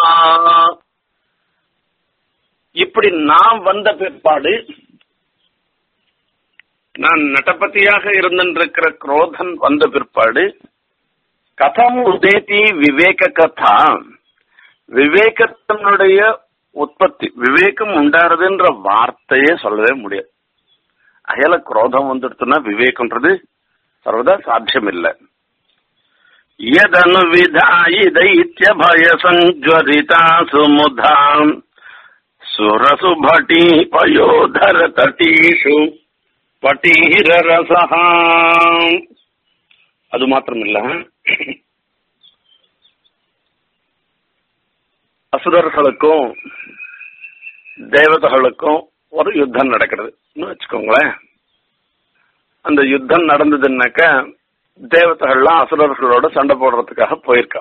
இப்படி நான் வந்த பிற்பாடு நான் நடபதியாக இருந்திருக்கிற குரோதன் வந்த பிற்பாடு கதம் உதேதி விவேக கதா விவேகத்தினுடைய உற்பத்தி விவேகம் உண்டாருதுன்ற வார்த்தையே சொல்லவே முடியாது அயல குரோதம் வந்துடுத்துனா விவேகம்ன்றது சர்வதா சாத்தியம் இல்லை यदनुविधायि दैत्यभयसञ्ज्वरिता सुमुधाम् सुरसु भटीपयोधर तटीषु பட்டீரரசா அது மாத்திரமில்ல அசுரர்களுக்கும் தேவதைகளுக்கும் ஒரு யுத்தம் நடக்கிறது வச்சுக்கோங்களேன் அந்த யுத்தம் நடந்ததுன்னாக்க தேவதைகள்லாம் அசுரர்களோட சண்டை போடுறதுக்காக போயிருக்கா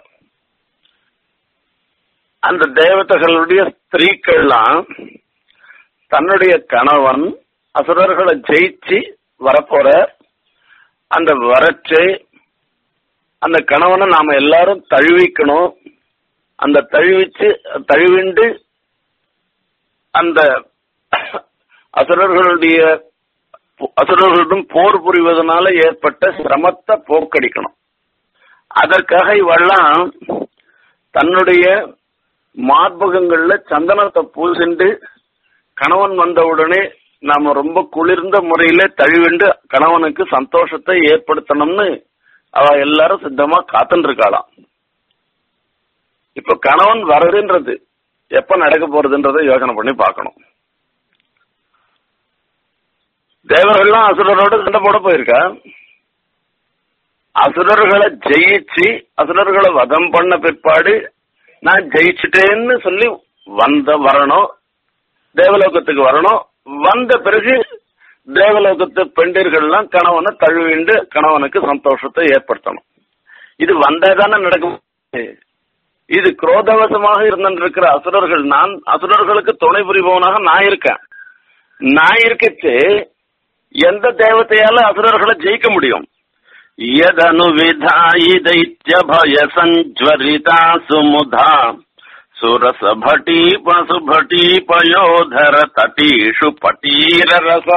அந்த தேவதைகளுடைய ஸ்திரீக்கள்லாம் தன்னுடைய கணவன் அசுரர்களை ஜெயிச்சு வரப்போற அந்த வரச்சு அந்த கணவனை நாம எல்லாரும் தழுவிக்கணும் அந்த தழுவிச்சு தழுவிண்டு அந்த அசுரர்களுடைய அசுரர்களுடன் போர் புரிவதனால ஏற்பட்ட சிரமத்தை போக்கடிக்கணும் அதற்காக இவெல்லாம் தன்னுடைய மார்பகங்கள்ல சந்தனத்தை பூசிண்டு கணவன் வந்தவுடனே நாம ரொம்ப குளிர்ந்த முறையில தழுவிண்டு கணவனுக்கு சந்தோஷத்தை ஏற்படுத்தணும்னு அவ எல்லாரும் சித்தமா காத்துட்டு இருக்காளாம் இப்ப கணவன் வருதுன்றது எப்ப நடக்க போறதுன்றதை யோசனை பண்ணி பார்க்கணும் தேவர்கள்லாம் அசுரரோட சண்டை போட போயிருக்கா அசுரர்களை ஜெயிச்சு அசுரர்களை வதம் பண்ண பிற்பாடு நான் ஜெயிச்சுட்டேன்னு சொல்லி வந்த வரணும் தேவலோகத்துக்கு வரணும் வந்த பிறகு தேவலோகத்து பெண்டிர்கள்லாம் கணவனை தழுவிண்டு கணவனுக்கு சந்தோஷத்தை ஏற்படுத்தணும் இது வந்தாதானே நடக்கும் இது குரோதவசமாக இருந்திருக்கிற அசுரர்கள் நான் அசுரர்களுக்கு துணை புரிபவனாக நான் இருக்கேன் நான் இருக்கச்சு எந்த தேவத்தையால அசுரர்களை ஜெயிக்க முடியும் எதனு விதாயி தைத்திய பய சஞ்சுவரிதா சுமுதா சுரசபட்டி பசுபட்டி பயோதர தட்டீஷு பட்டீர ரசா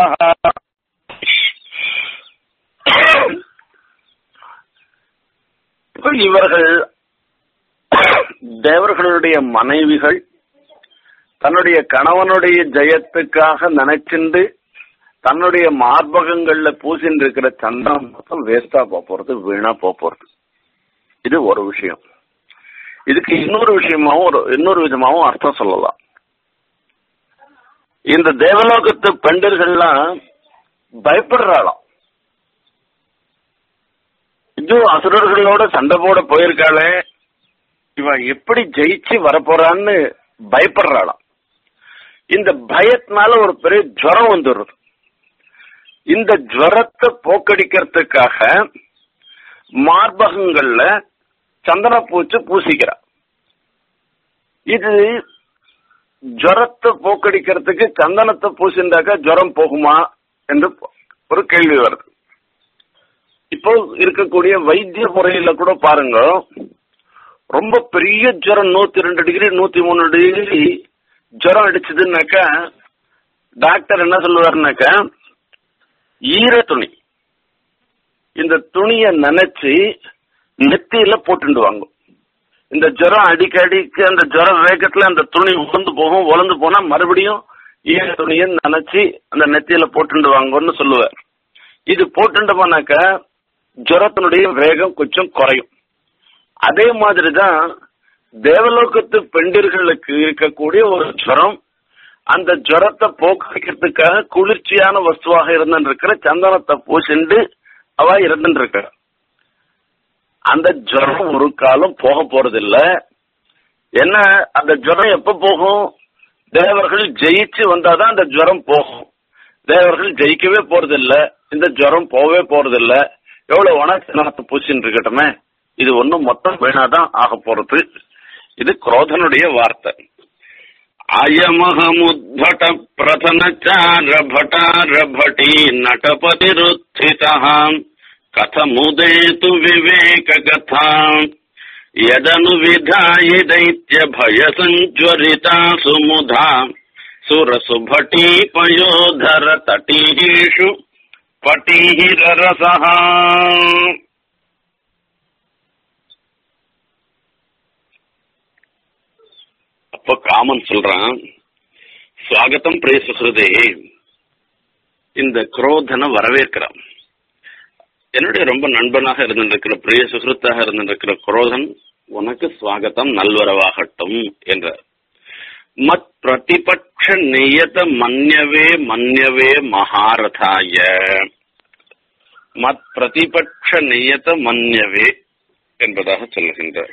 இவர்கள் தேவர்களுடைய மனைவிகள் தன்னுடைய கணவனுடைய ஜெயத்துக்காக நினைச்சிண்டு தன்னுடைய மார்பகங்கள்ல பூசின்னு இருக்கிற சந்தனம் மொத்தம் வேஸ்டா போறது வீணா போறது இது ஒரு விஷயம் இதுக்கு இன்னொரு விஷயமாவும் ஒரு இன்னொரு விதமாவும் அர்த்தம் சொல்லலாம் இந்த தேவலோகத்து பெண்டர்கள்லாம் பயப்படுறாளாம் இது அசுரர்களோட சண்டை போட போயிருக்காளே இவன் எப்படி ஜெயிச்சு வரப்போறான்னு பயப்படுறாளாம் இந்த பயத்தினால ஒரு பெரிய ஜுரம் வந்துடுறது இந்த ஜுரத்தை போக்கடிக்கிறதுக்காக மார்பகங்கள்ல சந்தன பூச்சு பூசிக்கிறா இது ஜுரத்தை போக்கடிக்கிறதுக்கு சந்தனத்தை பூசிண்டாக்கா ஜுரம் போகுமா என்று ஒரு கேள்வி வருது இப்போ இருக்கக்கூடிய வைத்திய முறையில கூட பாருங்க ரொம்ப பெரிய ஜுரம் நூத்தி ரெண்டு டிகிரி நூத்தி மூணு டிகிரி ஜுரம் அடிச்சதுன்னாக்கா டாக்டர் என்ன சொல்லுவாருனாக்கா ஈர துணி இந்த துணிய நினைச்சு நெத்தியில போட்டுடுவாங்க இந்த ஜுரம் அடிக்கடிக்கு அந்த ஜுர வேகத்துல அந்த துணி உலர்ந்து போகும் உலர்ந்து போனா மறுபடியும் ஈர துணிய நினைச்சு அந்த நெத்தியில போட்டுடுவாங்கன்னு சொல்லுவார் இது போட்டுட்டோம்னாக்கா ஜுரத்தினுடைய வேகம் கொஞ்சம் குறையும் அதே மாதிரிதான் தேவலோகத்து பெண்டிர்களுக்கு இருக்கக்கூடிய ஒரு ஜுரம் அந்த ஜுரத்தை போக்குறதுக்காக குளிர்ச்சியான வஸ்துவாக இருந்துருக்கிற சந்தனத்தை பூசிண்டு அவ இருந்துருக்க அந்த ஜுரம் ஒரு காலம் போக போறதில்ல என்ன அந்த ஜுரம் எப்ப போகும் தேவர்கள் ஜெயிச்சு வந்தாதான் அந்த ஜுரம் போகும் தேவர்கள் ஜெயிக்கவே போறதில்ல இந்த ஜுரம் போகவே போறதில்ல எவ்வளவு வேணா சந்தனத்தை பூசின்னு இருக்கட்டுமே இது ஒன்னும் மொத்தம் வீணாதான் ஆக போறது இது குரோதனுடைய வார்த்தை அயமகமுத்பட பிரதனச்சார பட்டார பட்டி நட்டபதிருத்திதாம் கதமுதேது விவேக கதாம் யதனு விதாய தைத்ய பய சஞ்வரிதா சுமுதா சுரசுபட்டி பயோதர தட்டீஷு பட்டீரரசா அப்போ காமன் சொல்றான் சுவாகத்தம் பிரிய சுகிருதே இந்த குரோதனை வரவேற்கிறான் என்னுடைய ரொம்ப நண்பனாக இருந்திருக்கிற பிரிய சுகிருத்தாக இருந்திருக்கிற குரோதன் உனக்கு சுவாகத்தம் நல்வரவாகட்டும் என்ற மத் பிரதிபட்ச நியத மன்யவே மன்யவே மகாரதாய மத் பிரதிபட்ச நியத மன்யவே என்பதாக சொல்லுகின்றார்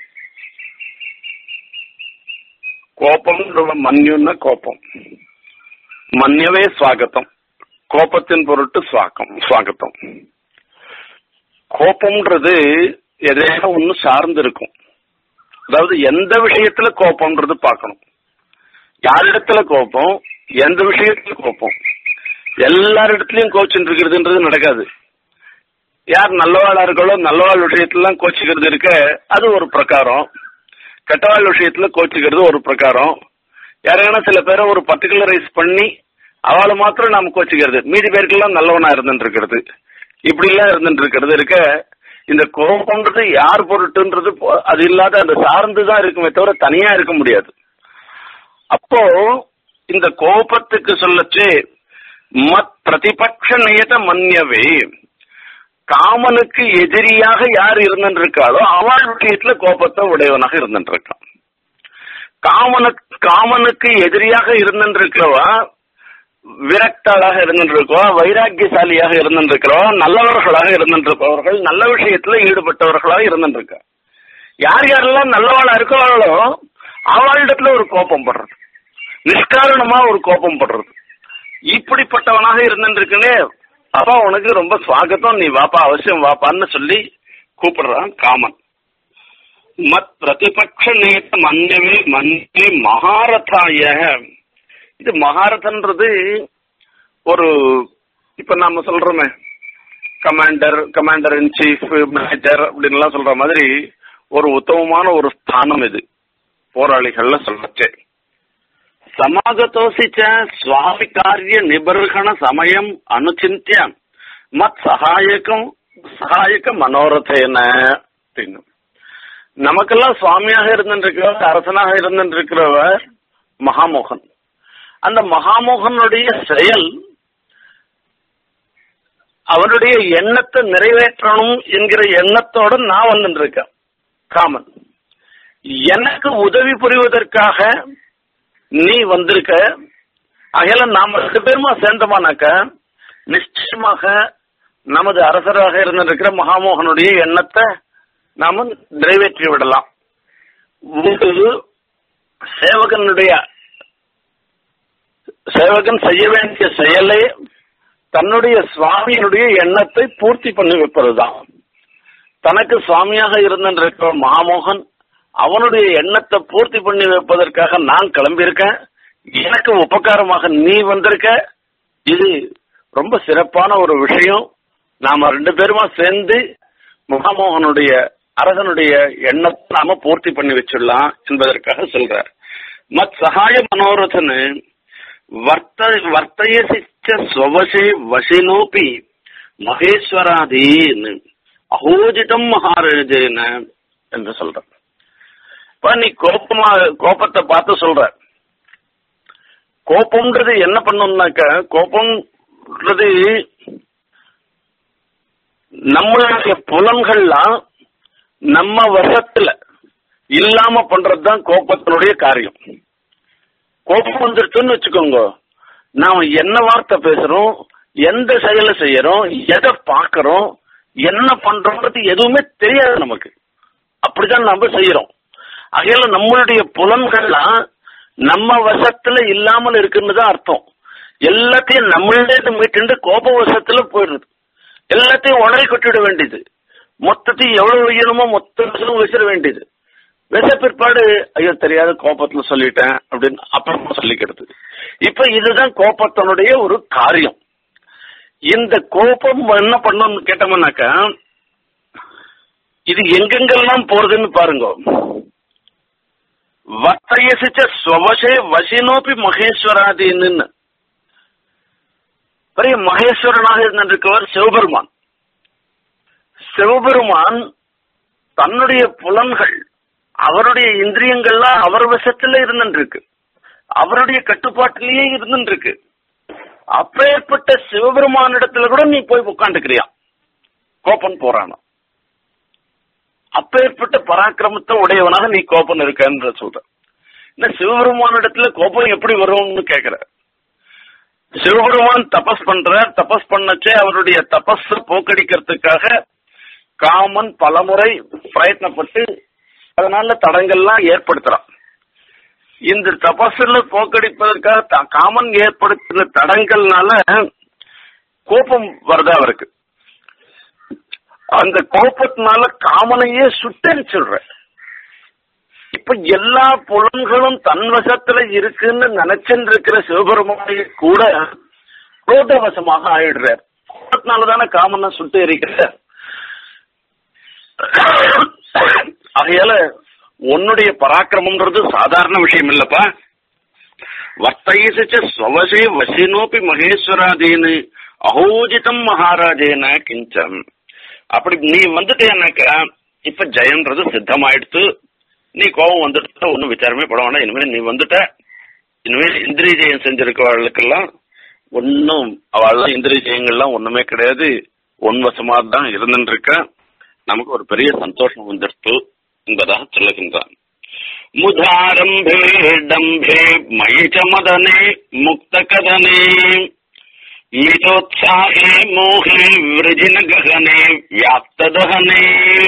கோபம் மன்யுன்னா கோபம் மன்யவே சுவாகத்தம் கோபத்தின் பொருட்டு சுவாக்கம் சுவாகத்தம் கோபம்ன்றது எதையாக ஒன்று சார்ந்து இருக்கும் அதாவது எந்த விஷயத்துல கோபம்ன்றது பார்க்கணும் யாரிடத்துல கோபம் எந்த விஷயத்துல கோபம் எல்லாரிடத்துலயும் கோச்சுட்டு இருக்கிறதுன்றது நடக்காது யார் நல்லவாளா இருக்காளோ நல்லவாள் விஷயத்துலாம் கோச்சிக்கிறது இருக்க அது ஒரு பிரகாரம் கெட்டவாள் விஷயத்துல கோச்சிக்கிறது ஒரு பிரகாரம் யாரையான சில பேரை ஒரு பர்டிகுலரைஸ் பண்ணி அவளை மாத்திரம் நாம கோச்சிக்கிறது மீதி பேருக்கெல்லாம் நல்லவனா இருந்துட்டு இருக்கிறது இப்படி எல்லாம் இருந்துட்டு இருக்கிறது இருக்க இந்த கோபம்ன்றது யார் பொருட்டுன்றது அது இல்லாத அந்த சார்ந்துதான் இருக்குமே தவிர தனியா இருக்க முடியாது அப்போ இந்த கோபத்துக்கு சொல்லச்சு மத் பிரதிபட்ச நியத மன்யவே காமனுக்கு எதிரியாக யார் இருந்துட்டு இருக்காளோ அவள் விஷயத்துல கோபத்தை உடையவனாக இருந்துட்டு இருக்கான் காமனுக்கு காமனுக்கு எதிரியாக இருந்துட்டு இருக்கிறவா விரக்தாளாக இருந்துருக்கோம் வைராக்கியசாலியாக இருந்துருக்கிறோம் நல்லவர்களாக இருந்துருப்பவர்கள் நல்ல விஷயத்துல ஈடுபட்டவர்களாக இருந்துருக்க யார் யாரெல்லாம் நல்லவாளா இருக்கிறாங்களோ அவளிடத்துல ஒரு கோபம் படுறது நிஷ்காரணமா ஒரு கோபம் படுறது இப்படிப்பட்டவனாக இருந்துருக்குன்னு அப்பா உனக்கு ரொம்ப சுவாகத்தம் நீ வாப்பா அவசியம் வாப்பான்னு சொல்லி கூப்பிடுறான் காமன் மத் பிரதிபட்ச நேத்த மன்னவே மன்னே மகாரதாய இது மகாரதன்றது ஒரு இப்ப நாம சொல்றோமே commander commander in chief major அப்படின்லாம் சொல்ற மாதிரி ஒரு உத்தமமான ஒரு ஸ்தானம் இது போராளிகள்ல சொல்லச்சே சமாகத்தோசி ச சுவாமி காரிய நிபர்கண சமயம் அனுச்சிந்திய மத் சகாயகம் சகாயக மனோரதேன அப்படின்னு நமக்கெல்லாம் சுவாமியாக இருந்திருக்கிறவர் அரசனாக இருந்திருக்கிறவர் மகாமோகன் அந்த மகாமோகனுடைய செயல் அவருடைய எண்ணத்தை நிறைவேற்றணும் என்கிற எண்ணத்தோட நான் வந்துருக்கேன் காமன் எனக்கு உதவி புரிவதற்காக நீ வந்திருக்க அகையில நாம ரெண்டு பேருமா சேர்ந்தோமானாக்க நிச்சயமாக நமது அரசராக இருந்திருக்கிற மகாமோகனுடைய எண்ணத்தை நாம நிறைவேற்றி விடலாம் ஒரு சேவகனுடைய சேவகன் செய்ய வேண்டிய செயலே தன்னுடைய சுவாமியினுடைய எண்ணத்தை பூர்த்தி பண்ணி வைப்பதுதான் தனக்கு சுவாமியாக இருந்திருக்கிற மகாமோகன் அவனுடைய எண்ணத்தை பூர்த்தி பண்ணி வைப்பதற்காக நான் கிளம்பியிருக்கேன் எனக்கு உபகாரமாக நீ வந்திருக்க இது ரொம்ப சிறப்பான ஒரு விஷயம் நாம ரெண்டு பேருமா சேர்ந்து மகாமோகனுடைய அரசனுடைய எண்ணத்தை நாம பூர்த்தி பண்ணி வச்சிடலாம் என்பதற்காக சொல்றார் மத் சகாய மனோரதனு வர்த்த வர்த்தயசிச்ச ஸ்வவசே வசினோபி மகேஸ்வராதீன் அகோஜிதம் மகாராஜேன என்று சொல்ற இப்ப நீ கோபமா கோபத்தை பார்த்து சொல்ற கோபம்ன்றது என்ன பண்ணும்னாக்க கோபம்ன்றது நம்மளுடைய புலன்கள்லாம் நம்ம வசத்துல இல்லாம பண்றதுதான் கோபத்தினுடைய காரியம் கோபம் வந்துருச்சுன்னு வச்சுக்கோங்க நாம என்ன வார்த்தை பேசுறோம் எந்த செயலை செய்யறோம் எதை பாக்குறோம் என்ன பண்றோம்ன்றது எதுவுமே தெரியாது நமக்கு அப்படிதான் நம்ம செய்யறோம் ஆகையால நம்மளுடைய புலன்கள்லாம் நம்ம வசத்துல இல்லாமல் இருக்குன்னு தான் அர்த்தம் எல்லாத்தையும் நம்மளே மீட்டு கோப வசத்துல போயிடுது எல்லாத்தையும் உடலை கொட்டிட வேண்டியது மொத்தத்தையும் எவ்வளவு வைக்கணுமோ மொத்த விஷயம் விசிற வேண்டியது விச பிற்பாடு ஐயோ தெரியாத கோபத்துல சொல்லிட்டேன் அப்படின்னு அப்புறமா சொல்லிக்கிறது இப்ப இதுதான் கோபத்தினுடைய ஒரு காரியம் இந்த கோபம் என்ன பண்ணணும்னு கேட்டோம்னாக்கா இது எங்கெங்கெல்லாம் போறதுன்னு பாருங்க வர்த்தயசிச்ச ஸ்வவசே வசினோபி மகேஸ்வராதீன்னு பெரிய மகேஸ்வரனாக இருந்திருக்கவர் சிவபெருமான் சிவபெருமான் தன்னுடைய புலன்கள் அவருடைய இந்திரியங்கள்லாம் அவர் வசத்துல இருந்துருக்கு அவருடைய கட்டுப்பாட்டிலேயே இருந்துருக்கு அப்பேற்பட்ட சிவபெருமானிடத்துல கூட நீ போய் உட்காந்துக்கிறியா கோப்பன் போறானா அப்பேற்பட்ட பராக்கிரமத்தை உடையவனாக நீ கோபன் இருக்கன்ற சொல்ற இந்த சிவபெருமானிடத்துல கோபம் எப்படி வரும்னு கேக்குற சிவபெருமான் தபஸ் பண்றார் தபஸ் பண்ணச்சே அவருடைய தபஸ் போக்கடிக்கிறதுக்காக காமன் பலமுறை பிரயத்னப்பட்டு அதனால தடங்கள்லாம் ஏற்படுத்துறான் இந்த தபஸ்ல போக்கடிப்பதற்காக த- காமன் ஏற்படுத்தின தடங்கள்னால கோபம் வருது அவருக்கு அந்த கோபத்தினால காமனையே சுட்டரிச்சிடுற இப்ப எல்லா புலன்களும் தன் வசத்துல இருக்குன்னு நினைச்சுட்டு இருக்கிற சிவபெருமானை கூட குரோதவசமாக ஆயிடுறார் கோபத்தினாலதானே காமனை சுட்டு எரிக்கிறார் ஆகையால உன்னுடைய பராக்கிரமம்ன்றது சாதாரண விஷயம் இல்லப்பா வர்த்தயிச ஸ்வவசே வசினோபி மகேஸ்வராதீனு அகோஜிதம் மகாராஜேன கிஞ்சம் அப்படி நீ வந்துட்டேனாக்கா இப்ப ஜெயன்றது சித்தமாயிடுத்து நீ கோபம் வந்துட்டு ஒன்னும் விசாரமே பட வேண்டாம் இனிமேல் நீ வந்துட்ட இனிமேல் இந்திரிய ஜெயம் செஞ்சிருக்கவர்களுக்கெல்லாம் ஒன்னும் அவள் இந்திரிய ஜெயங்கள்லாம் ஒண்ணுமே கிடையாது ஒன்வசமா தான் இருந்துட்டு இருக்க நமக்கு ஒரு பெரிய சந்தோஷம் வந்துடுத்து என்பதாக சொல்லுகின்றான் முதாரம்பே டம்பே மயிச்ச மதனே முக்த கதனே மிதோத்சாஹே மோஹே விரஜின ககனே வியாப்ததஹனே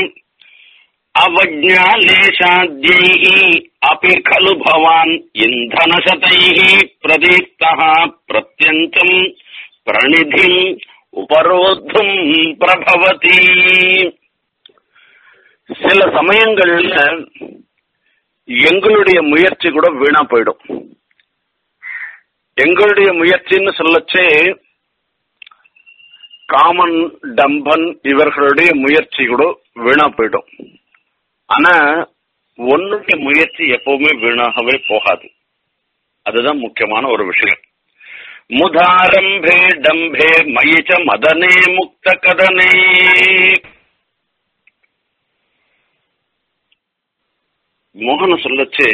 अवज्ञालेशाद्यैः अपि खलु भवान् इन्धनशतैः प्रदीप्तः प्रत्यन्तम् प्रणिधिम् उपरोद्धुम् प्रभवति சில சமயங்கள்ல எங்களுடைய முயற்சி கூட வீணா போயிடும் எங்களுடைய முயற்சின்னு சொல்லச்சே காமன் டம்பன் இவர்களுடைய முயற்சி கூட வீணா போயிடும் ஆனா உன்னுடைய முயற்சி எப்பவுமே வீணாகவே போகாது அதுதான் முக்கியமான ஒரு விஷயம் முதாரம்பே டம்பே மயிச்ச மதனே முக்த கதனே மோகன சொல்லச்சு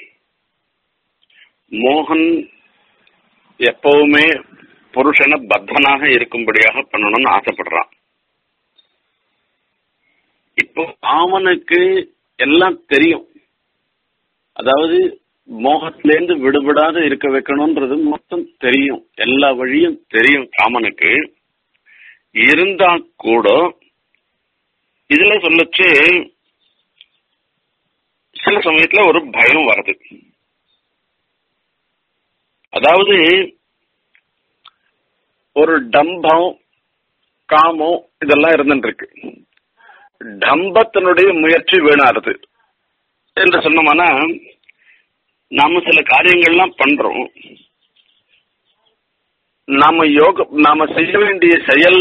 மோகன் எப்பவுமே புருஷனை பத்தனாக இருக்கும்படியாக பண்ணணும்னு ஆசைப்படுறான் இப்போ அவனுக்கு எல்லாம் தெரியும் அதாவது மோகத்திலேருந்து விடுபடாத இருக்க வைக்கணும்ன்றது மொத்தம் தெரியும் எல்லா வழியும் தெரியும் காமனுக்கு இருந்தா கூட இதுல சொல்லச்சு சில சமயத்துல ஒரு பயம் வருது அதாவது ஒரு டம்பம் காமம் இதெல்லாம் இருந்துட்டு இருக்கு டம்பத்தினுடைய முயற்சி வீணாருது என்று சொன்னோம்னா நாம சில காரியங்கள்லாம் பண்றோம் நாம யோக நாம செய்ய வேண்டிய செயல்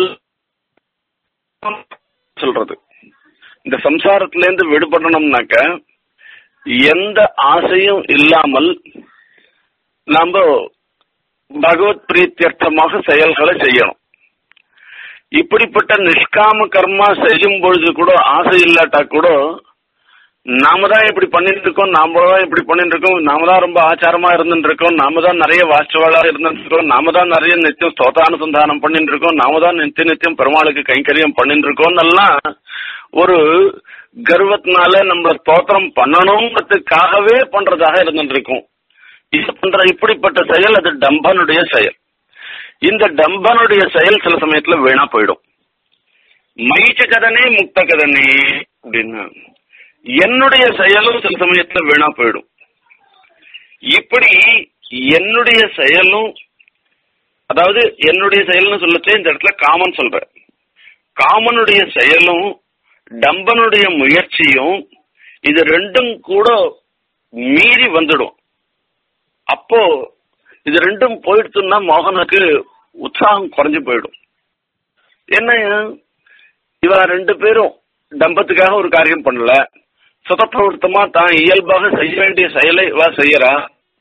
சொல்றது இந்த சம்சாரத்திலேருந்து விடுபடணும்னாக்க எந்த ஆசையும் இல்லாமல் நாம பகவத் பிரீத்தியர்த்தமாக செயல்களை செய்யணும் இப்படிப்பட்ட நிஷ்காம கர்மா செய்யும் பொழுது கூட ஆசை இல்லாட்டா கூட நாம தான் இப்படி பண்ணிட்டு இருக்கோம் நாம தான் இப்படி பண்ணிட்டு இருக்கோம் நாம தான் ரொம்ப ஆச்சாரமா இருந்துட்டு இருக்கோம் நாம தான் நிறைய வாஸ்துவாளா இருந்துட்டு இருக்கோம் நாம தான் நிறைய நித்தியம் ஸ்தோதானுசந்தானம் பண்ணிட்டு இருக்கோம் நாம தான் நித்திய நித்தியம் பெருமாளுக்கு கைங்கரியம் பண்ணிட்டு இருக்கோம் எல்லாம் ஒரு கர்வத்தினால நம்மள ஸ்தோத்திரம் பண்ணணுங்கிறதுக்காகவே பண்றதாக இருந்துட்டு இருக்கும் இது பண்ற இப்படிப்பட்ட செயல் அது டம்பனுடைய செயல் இந்த டம்பனுடைய செயல் சில சமயத்துல வீணா போயிடும் மைச்ச கதனே முக்த கதனே அப்படின்னு என்னுடைய செயலும் சில சமயத்துல வீணா போயிடும் இப்படி என்னுடைய செயலும் அதாவது என்னுடைய செயல்னு சொல்லச்சே இந்த இடத்துல காமன் சொல்ற காமனுடைய செயலும் டம்பனுடைய முயற்சியும் இது ரெண்டும் கூட மீறி வந்துடும் அப்போ இது ரெண்டும் போயிடுச்சுன்னா மோகனுக்கு உற்சாகம் குறைஞ்சு போயிடும் என்ன இவ ரெண்டு பேரும் டம்பத்துக்காக ஒரு காரியம் பண்ணல சுதப்பிரவர்த்தமா தான் இயல்பாக செய்ய வேண்டிய செயலை இவ செய்யறா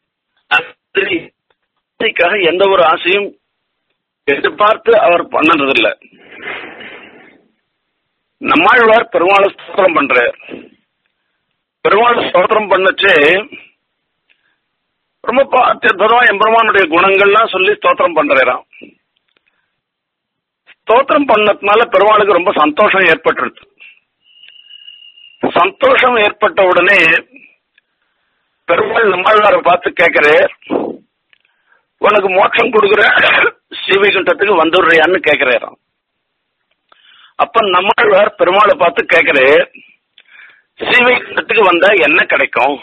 ஆசைக்காக எந்த ஒரு ஆசையும் எதிர்பார்த்து அவர் பண்ணதில்ல நம்மாழ்வார் பெருமாளை ஸ்தோத்திரம் பண்றார் பெருமாள் ஸ்தோத்திரம் பண்ணச்சே ரொம்ப அத்தியுதமா எம்பெருமானுடைய குணங்கள்லாம் சொல்லி ஸ்தோத்திரம் பண்றாராம் ஸ்தோத்திரம் பண்ணதுனால பெருமாளுக்கு ரொம்ப சந்தோஷம் ஏற்பட்டுருது சந்தோஷம் ஏற்பட்ட உடனே பெருமாள் நம்மாழ்வாரை பார்த்து கேட்கிறார் உனக்கு மோட்சம் கொடுக்குற ஸ்ரீவைகுண்டத்துக்கு வந்துடுறியான்னு கேட்கிறாராம் அப்ப நம்மாழ்வார் பெருமாளை பார்த்து கேட்கிறார் ஸ்ரீவைகுண்டத்துக்கு வந்தா என்ன கிடைக்கும்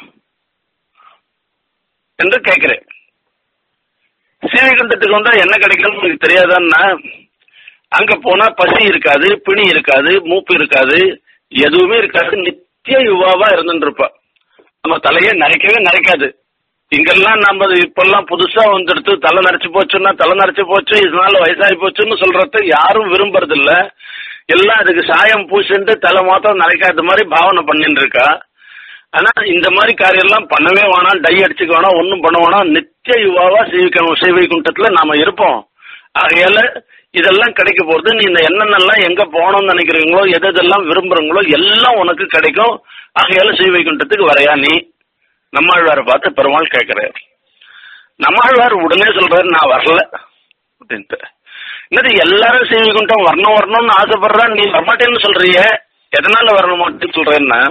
என்று கேட்கிறேன் ஸ்ரீவைகுண்டத்துக்கு வந்தா என்ன கிடைக்கும் உங்களுக்கு தெரியாதான்னா அங்க போனா பசி இருக்காது பிணி இருக்காது மூப்பு இருக்காது எதுவுமே இருக்காது நித்திய யுவாவா இருந்துட்டு இருப்பா நம்ம தலையே நரைக்கவே நரைக்காது இங்கெல்லாம் நம்ம இப்பெல்லாம் புதுசா வந்துடுத்து தலை நரைச்சு போச்சுன்னா தலை நரைச்சு போச்சு இதனால வயசாகி போச்சுன்னு சொல்றது யாரும் விரும்புறது இல்ல எல்லாம் அதுக்கு சாயம் பூசிட்டு தலை மாத்திரம் நரைக்காத மாதிரி பாவனை பண்ணிட்டு இருக்கா ஆனா இந்த மாதிரி காரியம் எல்லாம் பண்ணவே வேணாம் டை அடிச்சுக்க வேணாம் ஒன்னும் பண்ண வேணாம் நித்திய யுவாவா சேவிக்கணும் சேவை குண்டத்துல நாம இருப்போம் ஆகையால இதெல்லாம் கிடைக்க போறது நீ இந்த என்னென்னலாம் எங்க போகணும்னு நினைக்கிறீங்களோ எது எதெல்லாம் விரும்புறீங்களோ எல்லாம் உனக்கு கிடைக்கும் ஆகையால சேவை குண்டத்துக்கு வரையா நீ நம்மாழ்வாரை பார்த்து பெருமாள் கேட்கிறார் நம்மாழ்வார் உடனே சொல்றாரு நான் வரல அப்படின்ட்டு என்னது எல்லாரும் சேவை குண்டம் வரணும் வரணும்னு ஆசைப்படுறா நீ வரமாட்டேன்னு சொல்றிய எதனால வரணுமான்னு சொல்றேன்னா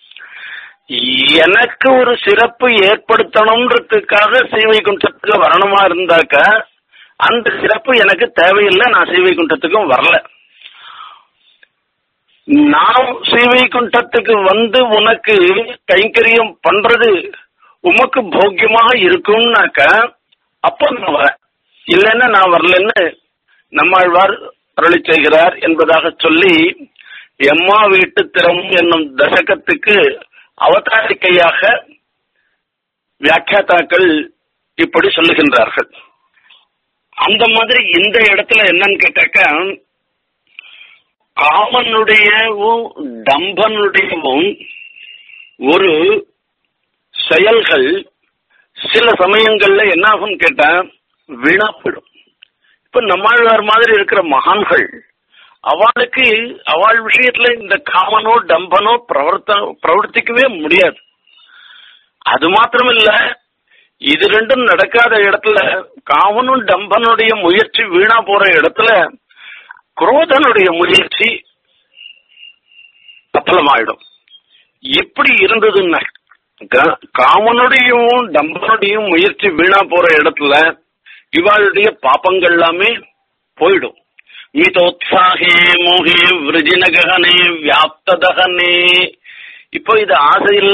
எனக்கு ஒரு சிறப்பு ஏற்படுத்தணுன்றதுக்காக சீவைகுண்டத்துக்கு வரணுமா இருந்தாக்க அந்த சிறப்பு எனக்கு தேவையில்லை நான் சீவைகுண்டத்துக்கும் வரல நான் சீவைகுண்டத்துக்கு வந்து உனக்கு கைங்கரியம் பண்றது உமக்கு போக்கியமாக இருக்கும்னாக்க அப்போ நான் வரேன் இல்லைன்னா நான் வரலன்னு நம்மாழ்வார் அருளி செய்கிறார் என்பதாக சொல்லி எம்மா வீட்டு திறம் என்னும் தசகத்துக்கு அவதாரிக்கையாக வியாக்கியாத்தாக்கள் இப்படி சொல்லுகின்றார்கள் அந்த மாதிரி இந்த இடத்துல என்னன்னு கேட்டாக்க காமனுடையவும் டம்பனுடையவும் ஒரு செயல்கள் சில சமயங்கள்ல என்ன ஆகும் கேட்டா வீணா போயிடும் இப்ப நம்மாழ்வார் மாதிரி இருக்கிற மகான்கள் அவளுக்கு அவள் விஷயத்துல இந்த காமனோ டம்பனோ பிரவர்த்த பிரவர்த்திக்கவே முடியாது அது மாத்திரம் இல்ல இது ரெண்டும் நடக்காத இடத்துல காமனும் டம்பனுடைய முயற்சி வீணா போற இடத்துல குரோதனுடைய முயற்சி பத்தலமாயிடும் இப்படி இருந்ததுன்னா க- காமனுடையும் டம்பனுடையும் முயற்சி வீணா போற இடத்துல இவாளுடைய பாப்பங்கள் எல்லாமே போயிடும் மீதோத்சாகே மோகே விருஜினகனே வியாப்ததகனே இப்போ இது ஆசை இல்ல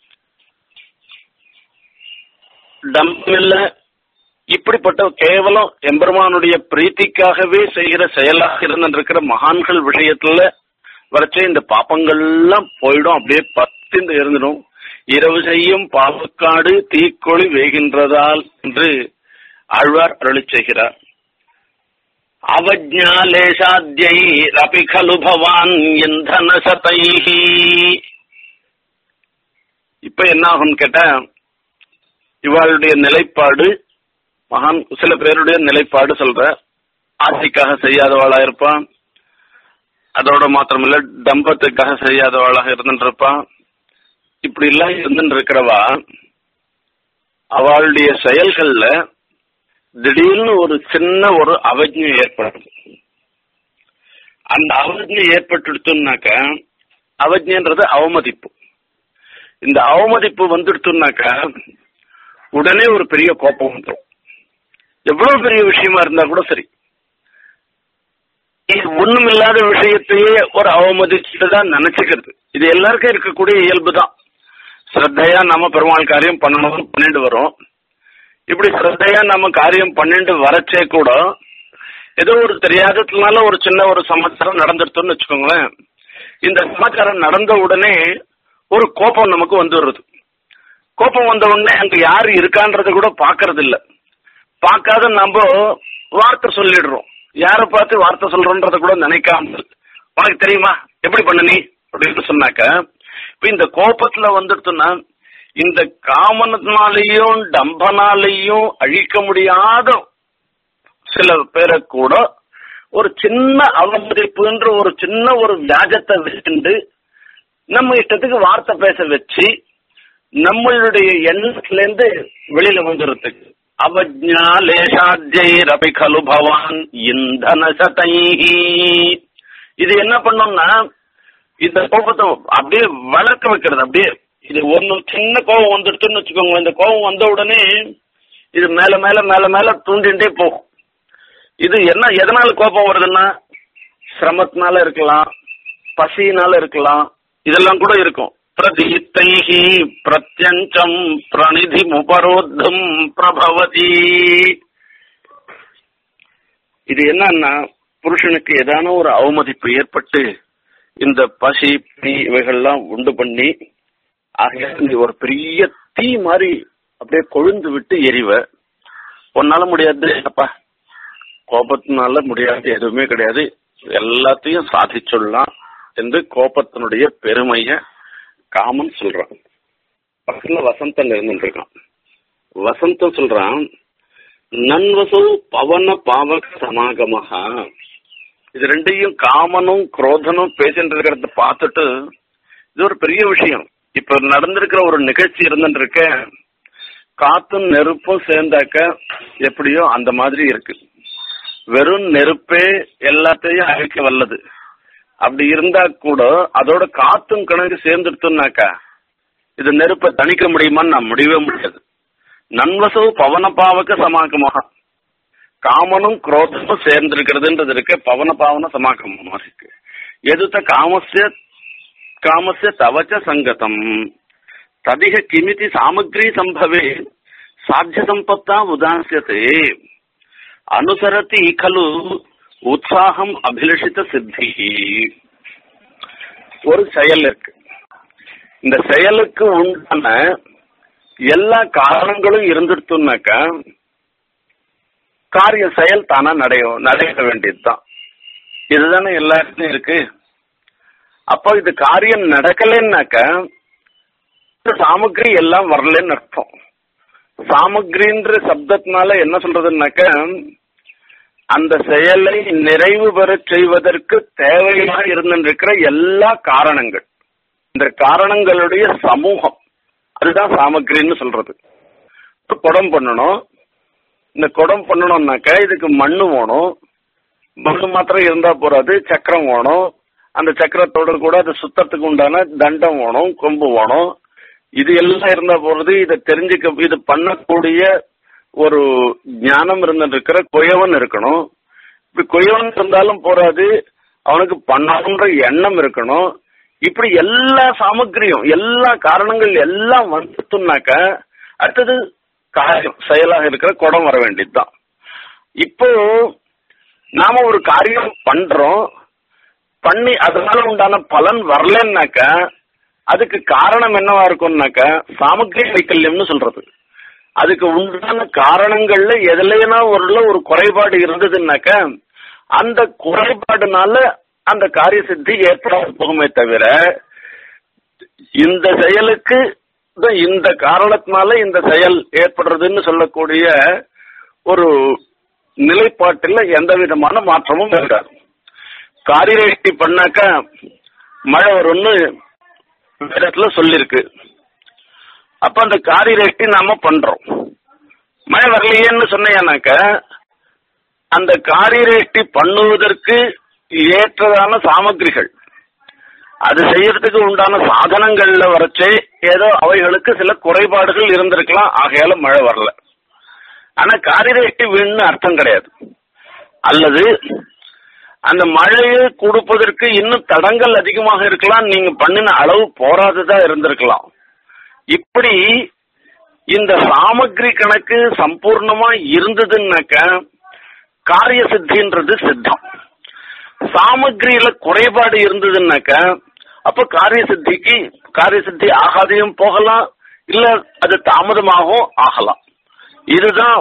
டம்பம் இல்ல இப்படிப்பட்ட கேவலம் எம்பெருமானுடைய பிரீத்திக்காகவே செய்கிற செயலாக இருந்திருக்கிற மகான்கள் விஷயத்துல வரைச்சே இந்த பாப்பங்கள் எல்லாம் போயிடும் அப்படியே பத்திந்து இருந்துடும் இரவு செய்யும் பாவக்காடு தீக்கொழி வேகின்றதால் என்று ஆழ்வார் அருளி செய்கிறார் அவஜாலேஷாத்யை ரபி கலு பவான் இந்தன சதைஹி இப்ப என்ன ஆகும்னு கேட்டா இவாளுடைய நிலைப்பாடு மகான் சில பேருடைய நிலைப்பாடு சொல்ற ஆசைக்காக செய்யாதவாளா இருப்பான் அதோட மாத்திரமில்ல தம்பத்துக்காக செய்யாதவாளாக இருந்துட்டு இருப்பான் இப்படி எல்லாம் இருந்துட்டு இருக்கிறவா அவளுடைய செயல்கள்ல திடீர்னு ஒரு சின்ன ஒரு அவஜ்ஞை ஏற்படும் அந்த அவஜ்ஞை ஏற்பட்டுடுத்துனாக்க அவஜ்ஞன்றது அவமதிப்பு இந்த அவமதிப்பு வந்துடுத்துனாக்க உடனே ஒரு பெரிய கோபம் வந்துடும் எவ்வளவு பெரிய விஷயமா இருந்தா கூட சரி இது ஒண்ணுமில்லாத விஷயத்தையே ஒரு அவமதிச்சுட்டு தான் நினைச்சுக்கிறது இது எல்லாருக்கும் இருக்கக்கூடிய இயல்பு தான் ஸ்ரத்தையா நம்ம பெருமாள் காரியம் பண்ணணும்னு பண்ணிட்டு வரோம் இப்படி ஸ்ரத்தையா நம்ம காரியம் பண்ணிட்டு வரச்சே கூட ஏதோ ஒரு தெரியாததுனால ஒரு சின்ன ஒரு சமாச்சாரம் நடந்துருத்தோம்னு வச்சுக்கோங்களேன் இந்த சமாச்சாரம் நடந்த உடனே ஒரு கோபம் நமக்கு வந்துடுறது கோபம் வந்த உடனே அங்க யாரு இருக்கான்றத கூட பாக்குறது இல்ல பார்க்காத நம்ம வார்த்தை சொல்லிடுறோம் யார பார்த்து வார்த்தை சொல்றோன்றத கூட நினைக்காம உனக்கு தெரியுமா எப்படி பண்ண நீ அப்படின்னு சொன்னாக்க இப்ப இந்த கோபத்துல வந்துடுத்துன்னா இந்த காமனத்தினாலையும் டம்பனாலையும் அழிக்க முடியாத சில பேரை கூட ஒரு சின்ன அவமதிப்புன்ற ஒரு சின்ன ஒரு வியாஜத்தை வச்சுட்டு நம்ம இஷ்டத்துக்கு வார்த்தை பேச வச்சு நம்மளுடைய எண்ணத்துல இருந்து வெளியில வந்துடுறதுக்கு அவஜ்ஞா லேசாத்தியை ரபி கலு பவான் இந்தன சதைஹி இது என்ன பண்ணோம்னா இந்த கோபத்தை அப்படியே வளர்க்க வைக்கிறது அப்படியே இது ஒன்னு சின்ன கோபம் வந்துடுச்சுன்னு வச்சுக்கோங்க இந்த கோபம் வந்த உடனே இது மேல மேல மேல மேல தூண்டிகிட்டே போகும் இது என்ன எதனால கோபம் வருதுன்னா சிரமத்தினால இருக்கலாம் பசியினால இருக்கலாம் இதெல்லாம் கூட இருக்கும் பிரதீத்தைஹி பிரத்யஞ்சம் பிரணிதி முபரோத்தம் பிரபவதி இது என்னன்னா புருஷனுக்கு ஏதான ஒரு அவமதிப்பு ஏற்பட்டு இந்த பசி பி இவைகள்லாம் உண்டு பண்ணி ஆகையால நீ ஒரு பெரிய தீ மாதிரி அப்படியே கொழுந்து விட்டு எரிவ உன்னால முடியாது அப்பா கோபத்தினால முடியாது எதுவுமே கிடையாது எல்லாத்தையும் சாதிச்சுடலாம் என்று கோபத்தினுடைய பெருமைய காமன் சொல்றான் பக்கத்துல வசந்தன் இருந்துட்டு இருக்கான் வசந்தம் சொல்றான் நன்வசு பவன பாவக சமாகமஹா இது ரெண்டையும் காமனும் குரோதனும் பேசிட்டு இருக்கிறத பார்த்துட்டு இது ஒரு பெரிய விஷயம் இப்ப நடந்திருக்கிற ஒரு நிகழ்ச்சி இருந்துட்டு இருக்க காத்தும் நெருப்பும் சேர்ந்தாக்க எப்படியோ அந்த மாதிரி இருக்கு வெறும் நெருப்பே எல்லாத்தையும் அழிக்க வல்லது அப்படி இருந்தா கூட அதோட காத்தும் கணக்கு சேர்ந்துடுத்துனாக்கா இது நெருப்பை தணிக்க முடியுமான்னு நான் முடியவே முடியாது நன்வசவு பவன பாவக சமாகமாக காமனும் குரோதமும் சேர்ந்திருக்கிறதுன்றது இருக்கு பவன பாவன சமாகமமா இருக்கு எதுத்த காமஸ்ய காமஸ்ய தவச்ச சங்கதம் ததிக கிமிதி சாமக்ரி சம்பவே சாத்திய சம்பத்தா உதாசியதே அனுசரதி கலு உற்சாகம் அபிலஷித சித்தி ஒரு செயல் இருக்கு இந்த செயலுக்கு உண்டான எல்லா காரணங்களும் இருந்துட்டுனாக்கா காரிய செயல் தானா நடையும் நடைபெற வேண்டியதுதான் இதுதானே எல்லாருக்கும் இருக்கு அப்போ இது காரியம் நடக்கலைன்னாக்க இந்த சாமகிரி எல்லாம் வரலன்னு அர்த்தம் சாமகிரின்ற சப்தத்தினால என்ன சொல்றதுன்னாக்க அந்த செயலை நிறைவு பெறச் செய்வதற்கு தேவையாக இருந்திருக்கிற எல்லா காரணங்கள் இந்த காரணங்களுடைய சமூகம் அதுதான் சாமகிரின்னு சொல்றது இப்ப குடம் பண்ணணும் இந்த குடம் பண்ணணும்னாக்க இதுக்கு மண்ணு வேணும் மண்ணு மாத்திரம் இருந்தா போறாது சக்கரம் வேணும் அந்த சக்கரத்தோட கூட அது சுத்தத்துக்கு உண்டான தண்டம் வேணும் கொம்பு வேணும் இது எல்லாம் இருந்தா போறது இதை தெரிஞ்சுக்க இது பண்ணக்கூடிய ஒரு ஞானம் இருந்துருக்கிற குயவன் இருக்கணும் இப்படி குயவன் இருந்தாலும் போறாது அவனுக்கு பண்ணணுன்ற எண்ணம் இருக்கணும் இப்படி எல்லா சாமக்கிரியும் எல்லா காரணங்கள் எல்லாம் வந்துட்டுனாக்க அடுத்தது காரியம் செயலாக இருக்கிற குடம் வர வேண்டியதுதான் இப்போ நாம ஒரு காரியம் பண்றோம் பண்ணி அதனால உண்டான பலன் வரலன்னாக்க அதுக்கு காரணம் என்னவா இருக்கும்னாக்க சாமக்கிரி வைக்கல்யம்னு சொல்றது அதுக்கு உண்டான காரணங்கள்ல எதுலைனா ஒரு ஒரு குறைபாடு இருந்ததுன்னாக்க அந்த குறைபாடுனால அந்த காரிய சித்தி ஏற்படாது போகுமே தவிர இந்த செயலுக்கு இந்த காரணத்தினால இந்த செயல் ஏற்படுறதுன்னு சொல்லக்கூடிய ஒரு நிலைப்பாட்டில் எந்த விதமான மாற்றமும் இருக்காது காரியரேஷ்டி பண்ணாக்க மழை வரும்னு வேதத்துல சொல்லிருக்கு அப்ப அந்த காரியரேஷ்டி நாம பண்றோம் மழை வரலையேன்னு சொன்னேனாக்க அந்த காரியரேஷ்டி பண்ணுவதற்கு ஏற்றதான சாமகிரிகள் அது செய்யறதுக்கு உண்டான சாதனங்கள்ல வரைச்சே ஏதோ அவைகளுக்கு சில குறைபாடுகள் இருந்திருக்கலாம் ஆகையால மழை வரல ஆனா காரியரேஷ்டி வீண்னு அர்த்தம் கிடையாது அல்லது அந்த மழையை கொடுப்பதற்கு இன்னும் தடங்கள் அதிகமாக இருக்கலாம் நீங்க பண்ணின அளவு போராததா இருந்திருக்கலாம் இப்படி இந்த சாமகிரி கணக்கு சம்பூர்ணமா இருந்ததுன்னாக்க காரிய சித்தின்றது சித்தம் சாமகிரியில குறைபாடு இருந்ததுன்னாக்க அப்ப காரிய சித்திக்கு காரிய சித்தி ஆகாதையும் போகலாம் இல்ல அது தாமதமாகவும் ஆகலாம் இதுதான்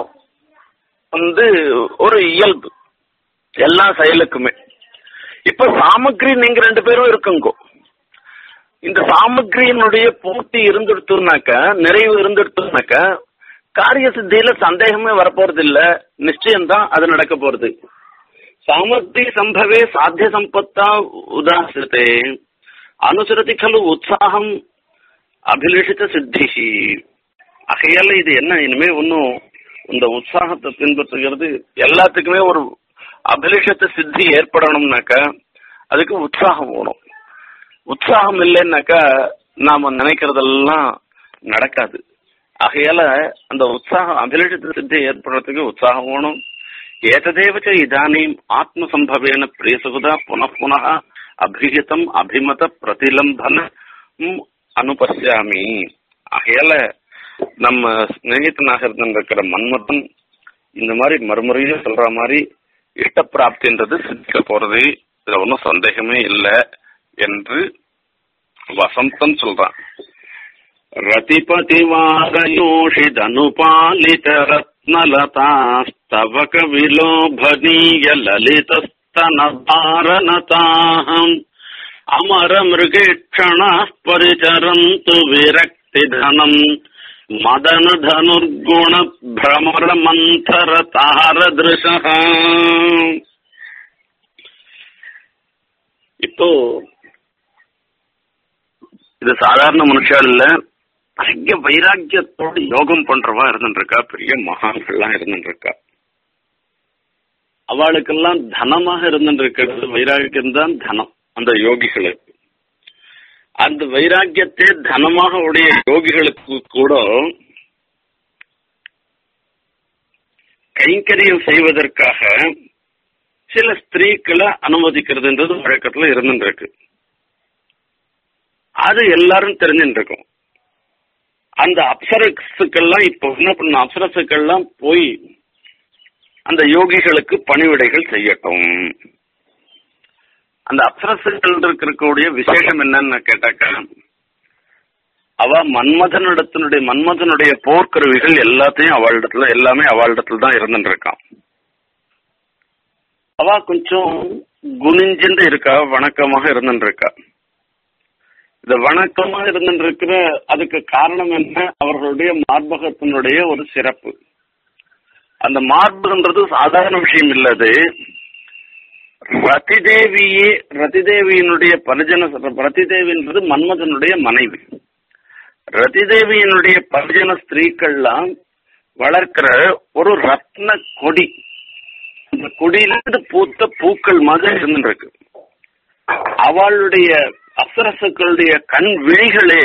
வந்து ஒரு இயல்பு எல்லா செயலுக்குமே இப்ப சாமகிரி நீங்க ரெண்டு பேரும் இருக்குங்கோ இந்த சாமகிரியினுடைய பூர்த்தி இருந்துடுத்துனாக்க நிறைவு இருந்துடுத்துனாக்க காரிய சித்தியில சந்தேகமே வரப்போறது இல்ல நிச்சயம்தான் அது நடக்க போறது சாமர்த்தி சம்பவே சாத்திய சம்பத்தா உதாசிரதே அனுசரதி கலு உற்சாகம் அபிலேஷித்த சித்தி ஆகையால இது என்ன இனிமே ஒன்னும் இந்த உற்சாகத்தை பின்பற்றுகிறது எல்லாத்துக்குமே ஒரு அபிலேஷத்த சித்தி ஏற்படணும்னாக்க அதுக்கு உற்சாகம் வேணும் உற்சாகம் இல்லைன்னாக்கா நாம நினைக்கிறதெல்லாம் நடக்காது ஆகையால அந்த உற்சாகம் அபிலேஷத்த சித்தி ஏற்படுறதுக்கு உற்சாகம் வேணும் ஏததேவச்ச இதானீம் ஆத்மசம்பவேன பிரியசுகுதா புனః புனः அபிஹிதம் அபிமத பிரதிலம்பன அனுபசியாமி ஆகையால நம்ம ஸ்நேகிதனாக இருந்திருக்கிற மன்மதன் இந்த மாதிரி மறுமுறையும் சொல்ற மாதிரி இஷ்ட பிராப்தின்றது சித்திக்க போறது இதுல ஒன்றும் சந்தேகமே இல்லை என்று வசந்தன் சொல்றான் ரதிபதிவாரயோஷிதனுபாலித ரத்னலதாஸ்தவ கவிலோபனீய லலிதஸ்தனபாரணதாஹம் அமர மிருகேட்சண பரிச்சரந்து விரக்திதனம் மதன தனுர்குண பிரமர மந்தர தாரதிருஷ இப்போ இது சாதாரண மனுஷால் இல்ல நிறைய வைராக்கியத்தோடு யோகம் பண்றவா இருந்துருக்கா பெரிய மகான்கள்லாம் இருந்துருக்கா அவளுக்கெல்லாம் தனமாக இருந்துருக்கிறது வைராக்கியம் தான் தனம் அந்த யோகிகளுக்கு அந்த வைராக்கியத்தை தனமாக உடைய யோகிகளுக்கு கூட கைங்கரியம் செய்வதற்காக சில ஸ்திரீக்களை அனுமதிக்கிறதுன்றது வழக்கத்துல இருந்துருக்கு அது எல்லாரும் தெரிஞ்சுட்டு இருக்கும் அந்த அப்சரசுக்கெல்லாம் இப்போ என்ன பண்ண அப்சரசுக்கெல்லாம் போய் அந்த யோகிகளுக்கு பணிவிடைகள் செய்யட்டும் அந்த அப்சரசுகள் இருக்கக்கூடிய விசேஷம் என்னன்னு கேட்டாக்கா அவ மன்மதனிடத்தினுடைய மன்மதனுடைய போர்க்கருவிகள் எல்லாத்தையும் அவளிடத்துல எல்லாமே அவளிடத்துல தான் இருந்துட்டு இருக்கான் அவ கொஞ்சம் குனிஞ்சுட்டு இருக்கா வணக்கமாக இருந்துட்டு இருக்கா இந்த வணக்கமா இருந்துருக்கிற அதுக்கு காரணம் என்ன அவர்களுடைய மார்பகத்தினுடைய ஒரு சிறப்பு அந்த மார்புன்றது சாதாரண விஷயம் இல்லது ரதிதேவியே ரதிதேவியினுடைய பரிஜன ரதிதேவின்றது மன்மதனுடைய மனைவி ரதிதேவியினுடைய பரிஜன ஸ்திரீக்கள்லாம் வளர்க்கிற ஒரு ரத்ன கொடி அந்த கொடியிலிருந்து பூத்த பூக்கள் மாதிரி இருந்துருக்கு அவளுடைய அப்சரசுக்களுடைய கண் விழிகளே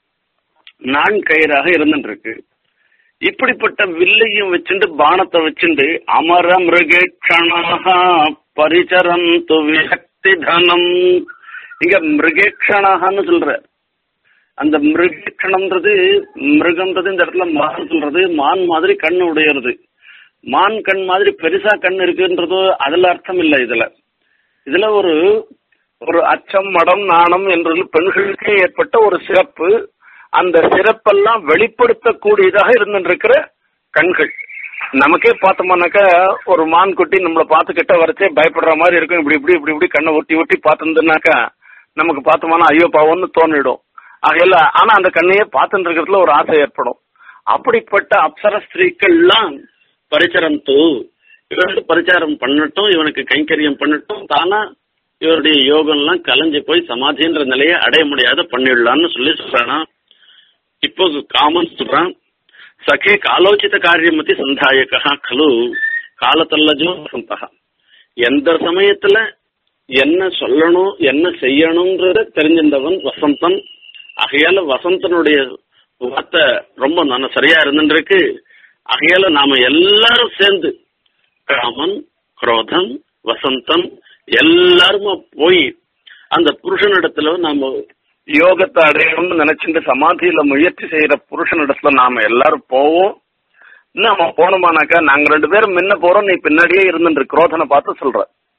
நான் கயிறாக இருந்துருக்கு இப்படிப்பட்ட வில்லையும் வச்சுண்டு பானத்தை வச்சுண்டு அமர மிருகேக்ஷணாக பரிச்சரந்து விசக்தி தனம் இங்க மிருகேக்ஷணாகன்னு சொல்ற அந்த மிருகேக்ஷணம்ன்றது மிருகம்ன்றது இந்த இடத்துல மான் சொல்றது மான் மாதிரி கண் உடையிறது மான் கண் மாதிரி பெருசா கண் இருக்குன்றதோ அதுல அர்த்தம் இல்லை இதுல இதுல ஒரு ஒரு அச்சம் மடம் நாணம் என்று பெண்களுக்கே ஏற்பட்ட ஒரு சிறப்பு அந்த சிறப்பெல்லாம் வெளிப்படுத்தக்கூடியதாக இருந்துருக்கிற கண்கள் நமக்கே பார்த்தோம்னாக்கா ஒரு மான் குட்டி நம்மளை பார்த்து கிட்ட வரைச்சே பயப்படுற மாதிரி இருக்கும் இப்படி இப்படி இப்படி இப்படி கண்ணை ஒட்டி ஒட்டி பார்த்துருந்துனாக்கா நமக்கு பார்த்தோம்னா ஐயோ பாவம்னு தோணிடும் ஆகையில ஆனா அந்த கண்ணையே பார்த்துட்டு இருக்கிறதுல ஒரு ஆசை ஏற்படும் அப்படிப்பட்ட அப்சர ஸ்திரீக்கள்லாம் பரிச்சரம் தூ இவருக்கு பரிச்சாரம் பண்ணட்டும் இவனுக்கு கைங்கரியம் பண்ணட்டும் தானா இவருடைய யோகம்லாம் கலைஞ்சு போய் சமாதின்ற நிலையை அடைய முடியாத பண்ணிடலாம்னு சொல்லி சொல்றானா இப்போ காமன் சொல்றான் சகே காலோச்சித காரியமதி சந்தாயகா கலு காலத்தல்லஜோ வசந்தா எந்த சமயத்துல என்ன சொல்லணும் என்ன செய்யணும்ன்றத தெரிஞ்சிருந்தவன் வசந்தன் ஆகையால வசந்தனுடைய வார்த்தை ரொம்ப நல்ல சரியா இருந்துருக்கு ஆகையால நாம எல்லாரும் சேர்ந்து காமன் குரோதன் வசந்தன் எல்லாருமா போய் அந்த புருஷனிடத்துல நாம யோகத்தை அடையணும்னு நினைச்சிட்டு சமாதியில முயற்சி செய்யற புருஷனிடத்துல நாம எல்லாரும் போவோம் நம்ம போனோமானாக்கா நாங்க ரெண்டு பேரும் முன்ன போறோம் நீ பின்னாடியே இருந்துட்டு குரோதனை பார்த்து சொல்ற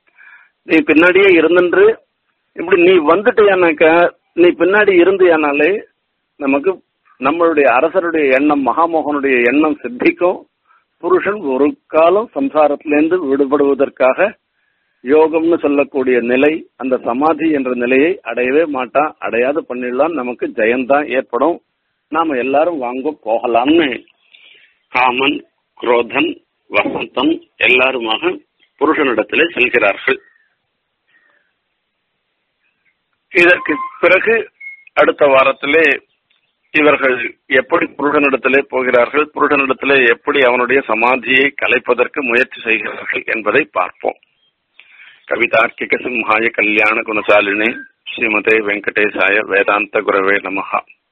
நீ பின்னாடியே இருந்துட்டு இப்படி நீ வந்துட்டியானாக்கா நீ பின்னாடி இருந்தியானாலே நமக்கு நம்மளுடைய அரசருடைய எண்ணம் மகாமோகனுடைய எண்ணம் சித்திக்கும் புருஷன் ஒரு காலம் சம்சாரத்திலேருந்து விடுபடுவதற்காக யோகம்னு சொல்லக்கூடிய நிலை அந்த சமாதி என்ற நிலையை அடையவே மாட்டான் அடையாது பண்ணிடலாம் நமக்கு ஜெயந்தான் ஏற்படும் நாம எல்லாரும் வாங்க போகலாம்னு காமன் குரோதன் வசந்தன் எல்லாருமாக புருஷனிடத்திலே செல்கிறார்கள் இதற்கு பிறகு அடுத்த வாரத்திலே இவர்கள் எப்படி புருடனிடத்திலே போகிறார்கள் புருடனிடத்திலே எப்படி அவனுடைய சமாதியை கலைப்பதற்கு முயற்சி செய்கிறார்கள் என்பதை பார்ப்போம் கவிதார்க்கிக சிம்ஹாய கல்யாண குணசாலினே ஸ்ரீமதே வெங்கடேசாய வேதாந்த குரவே நமஹா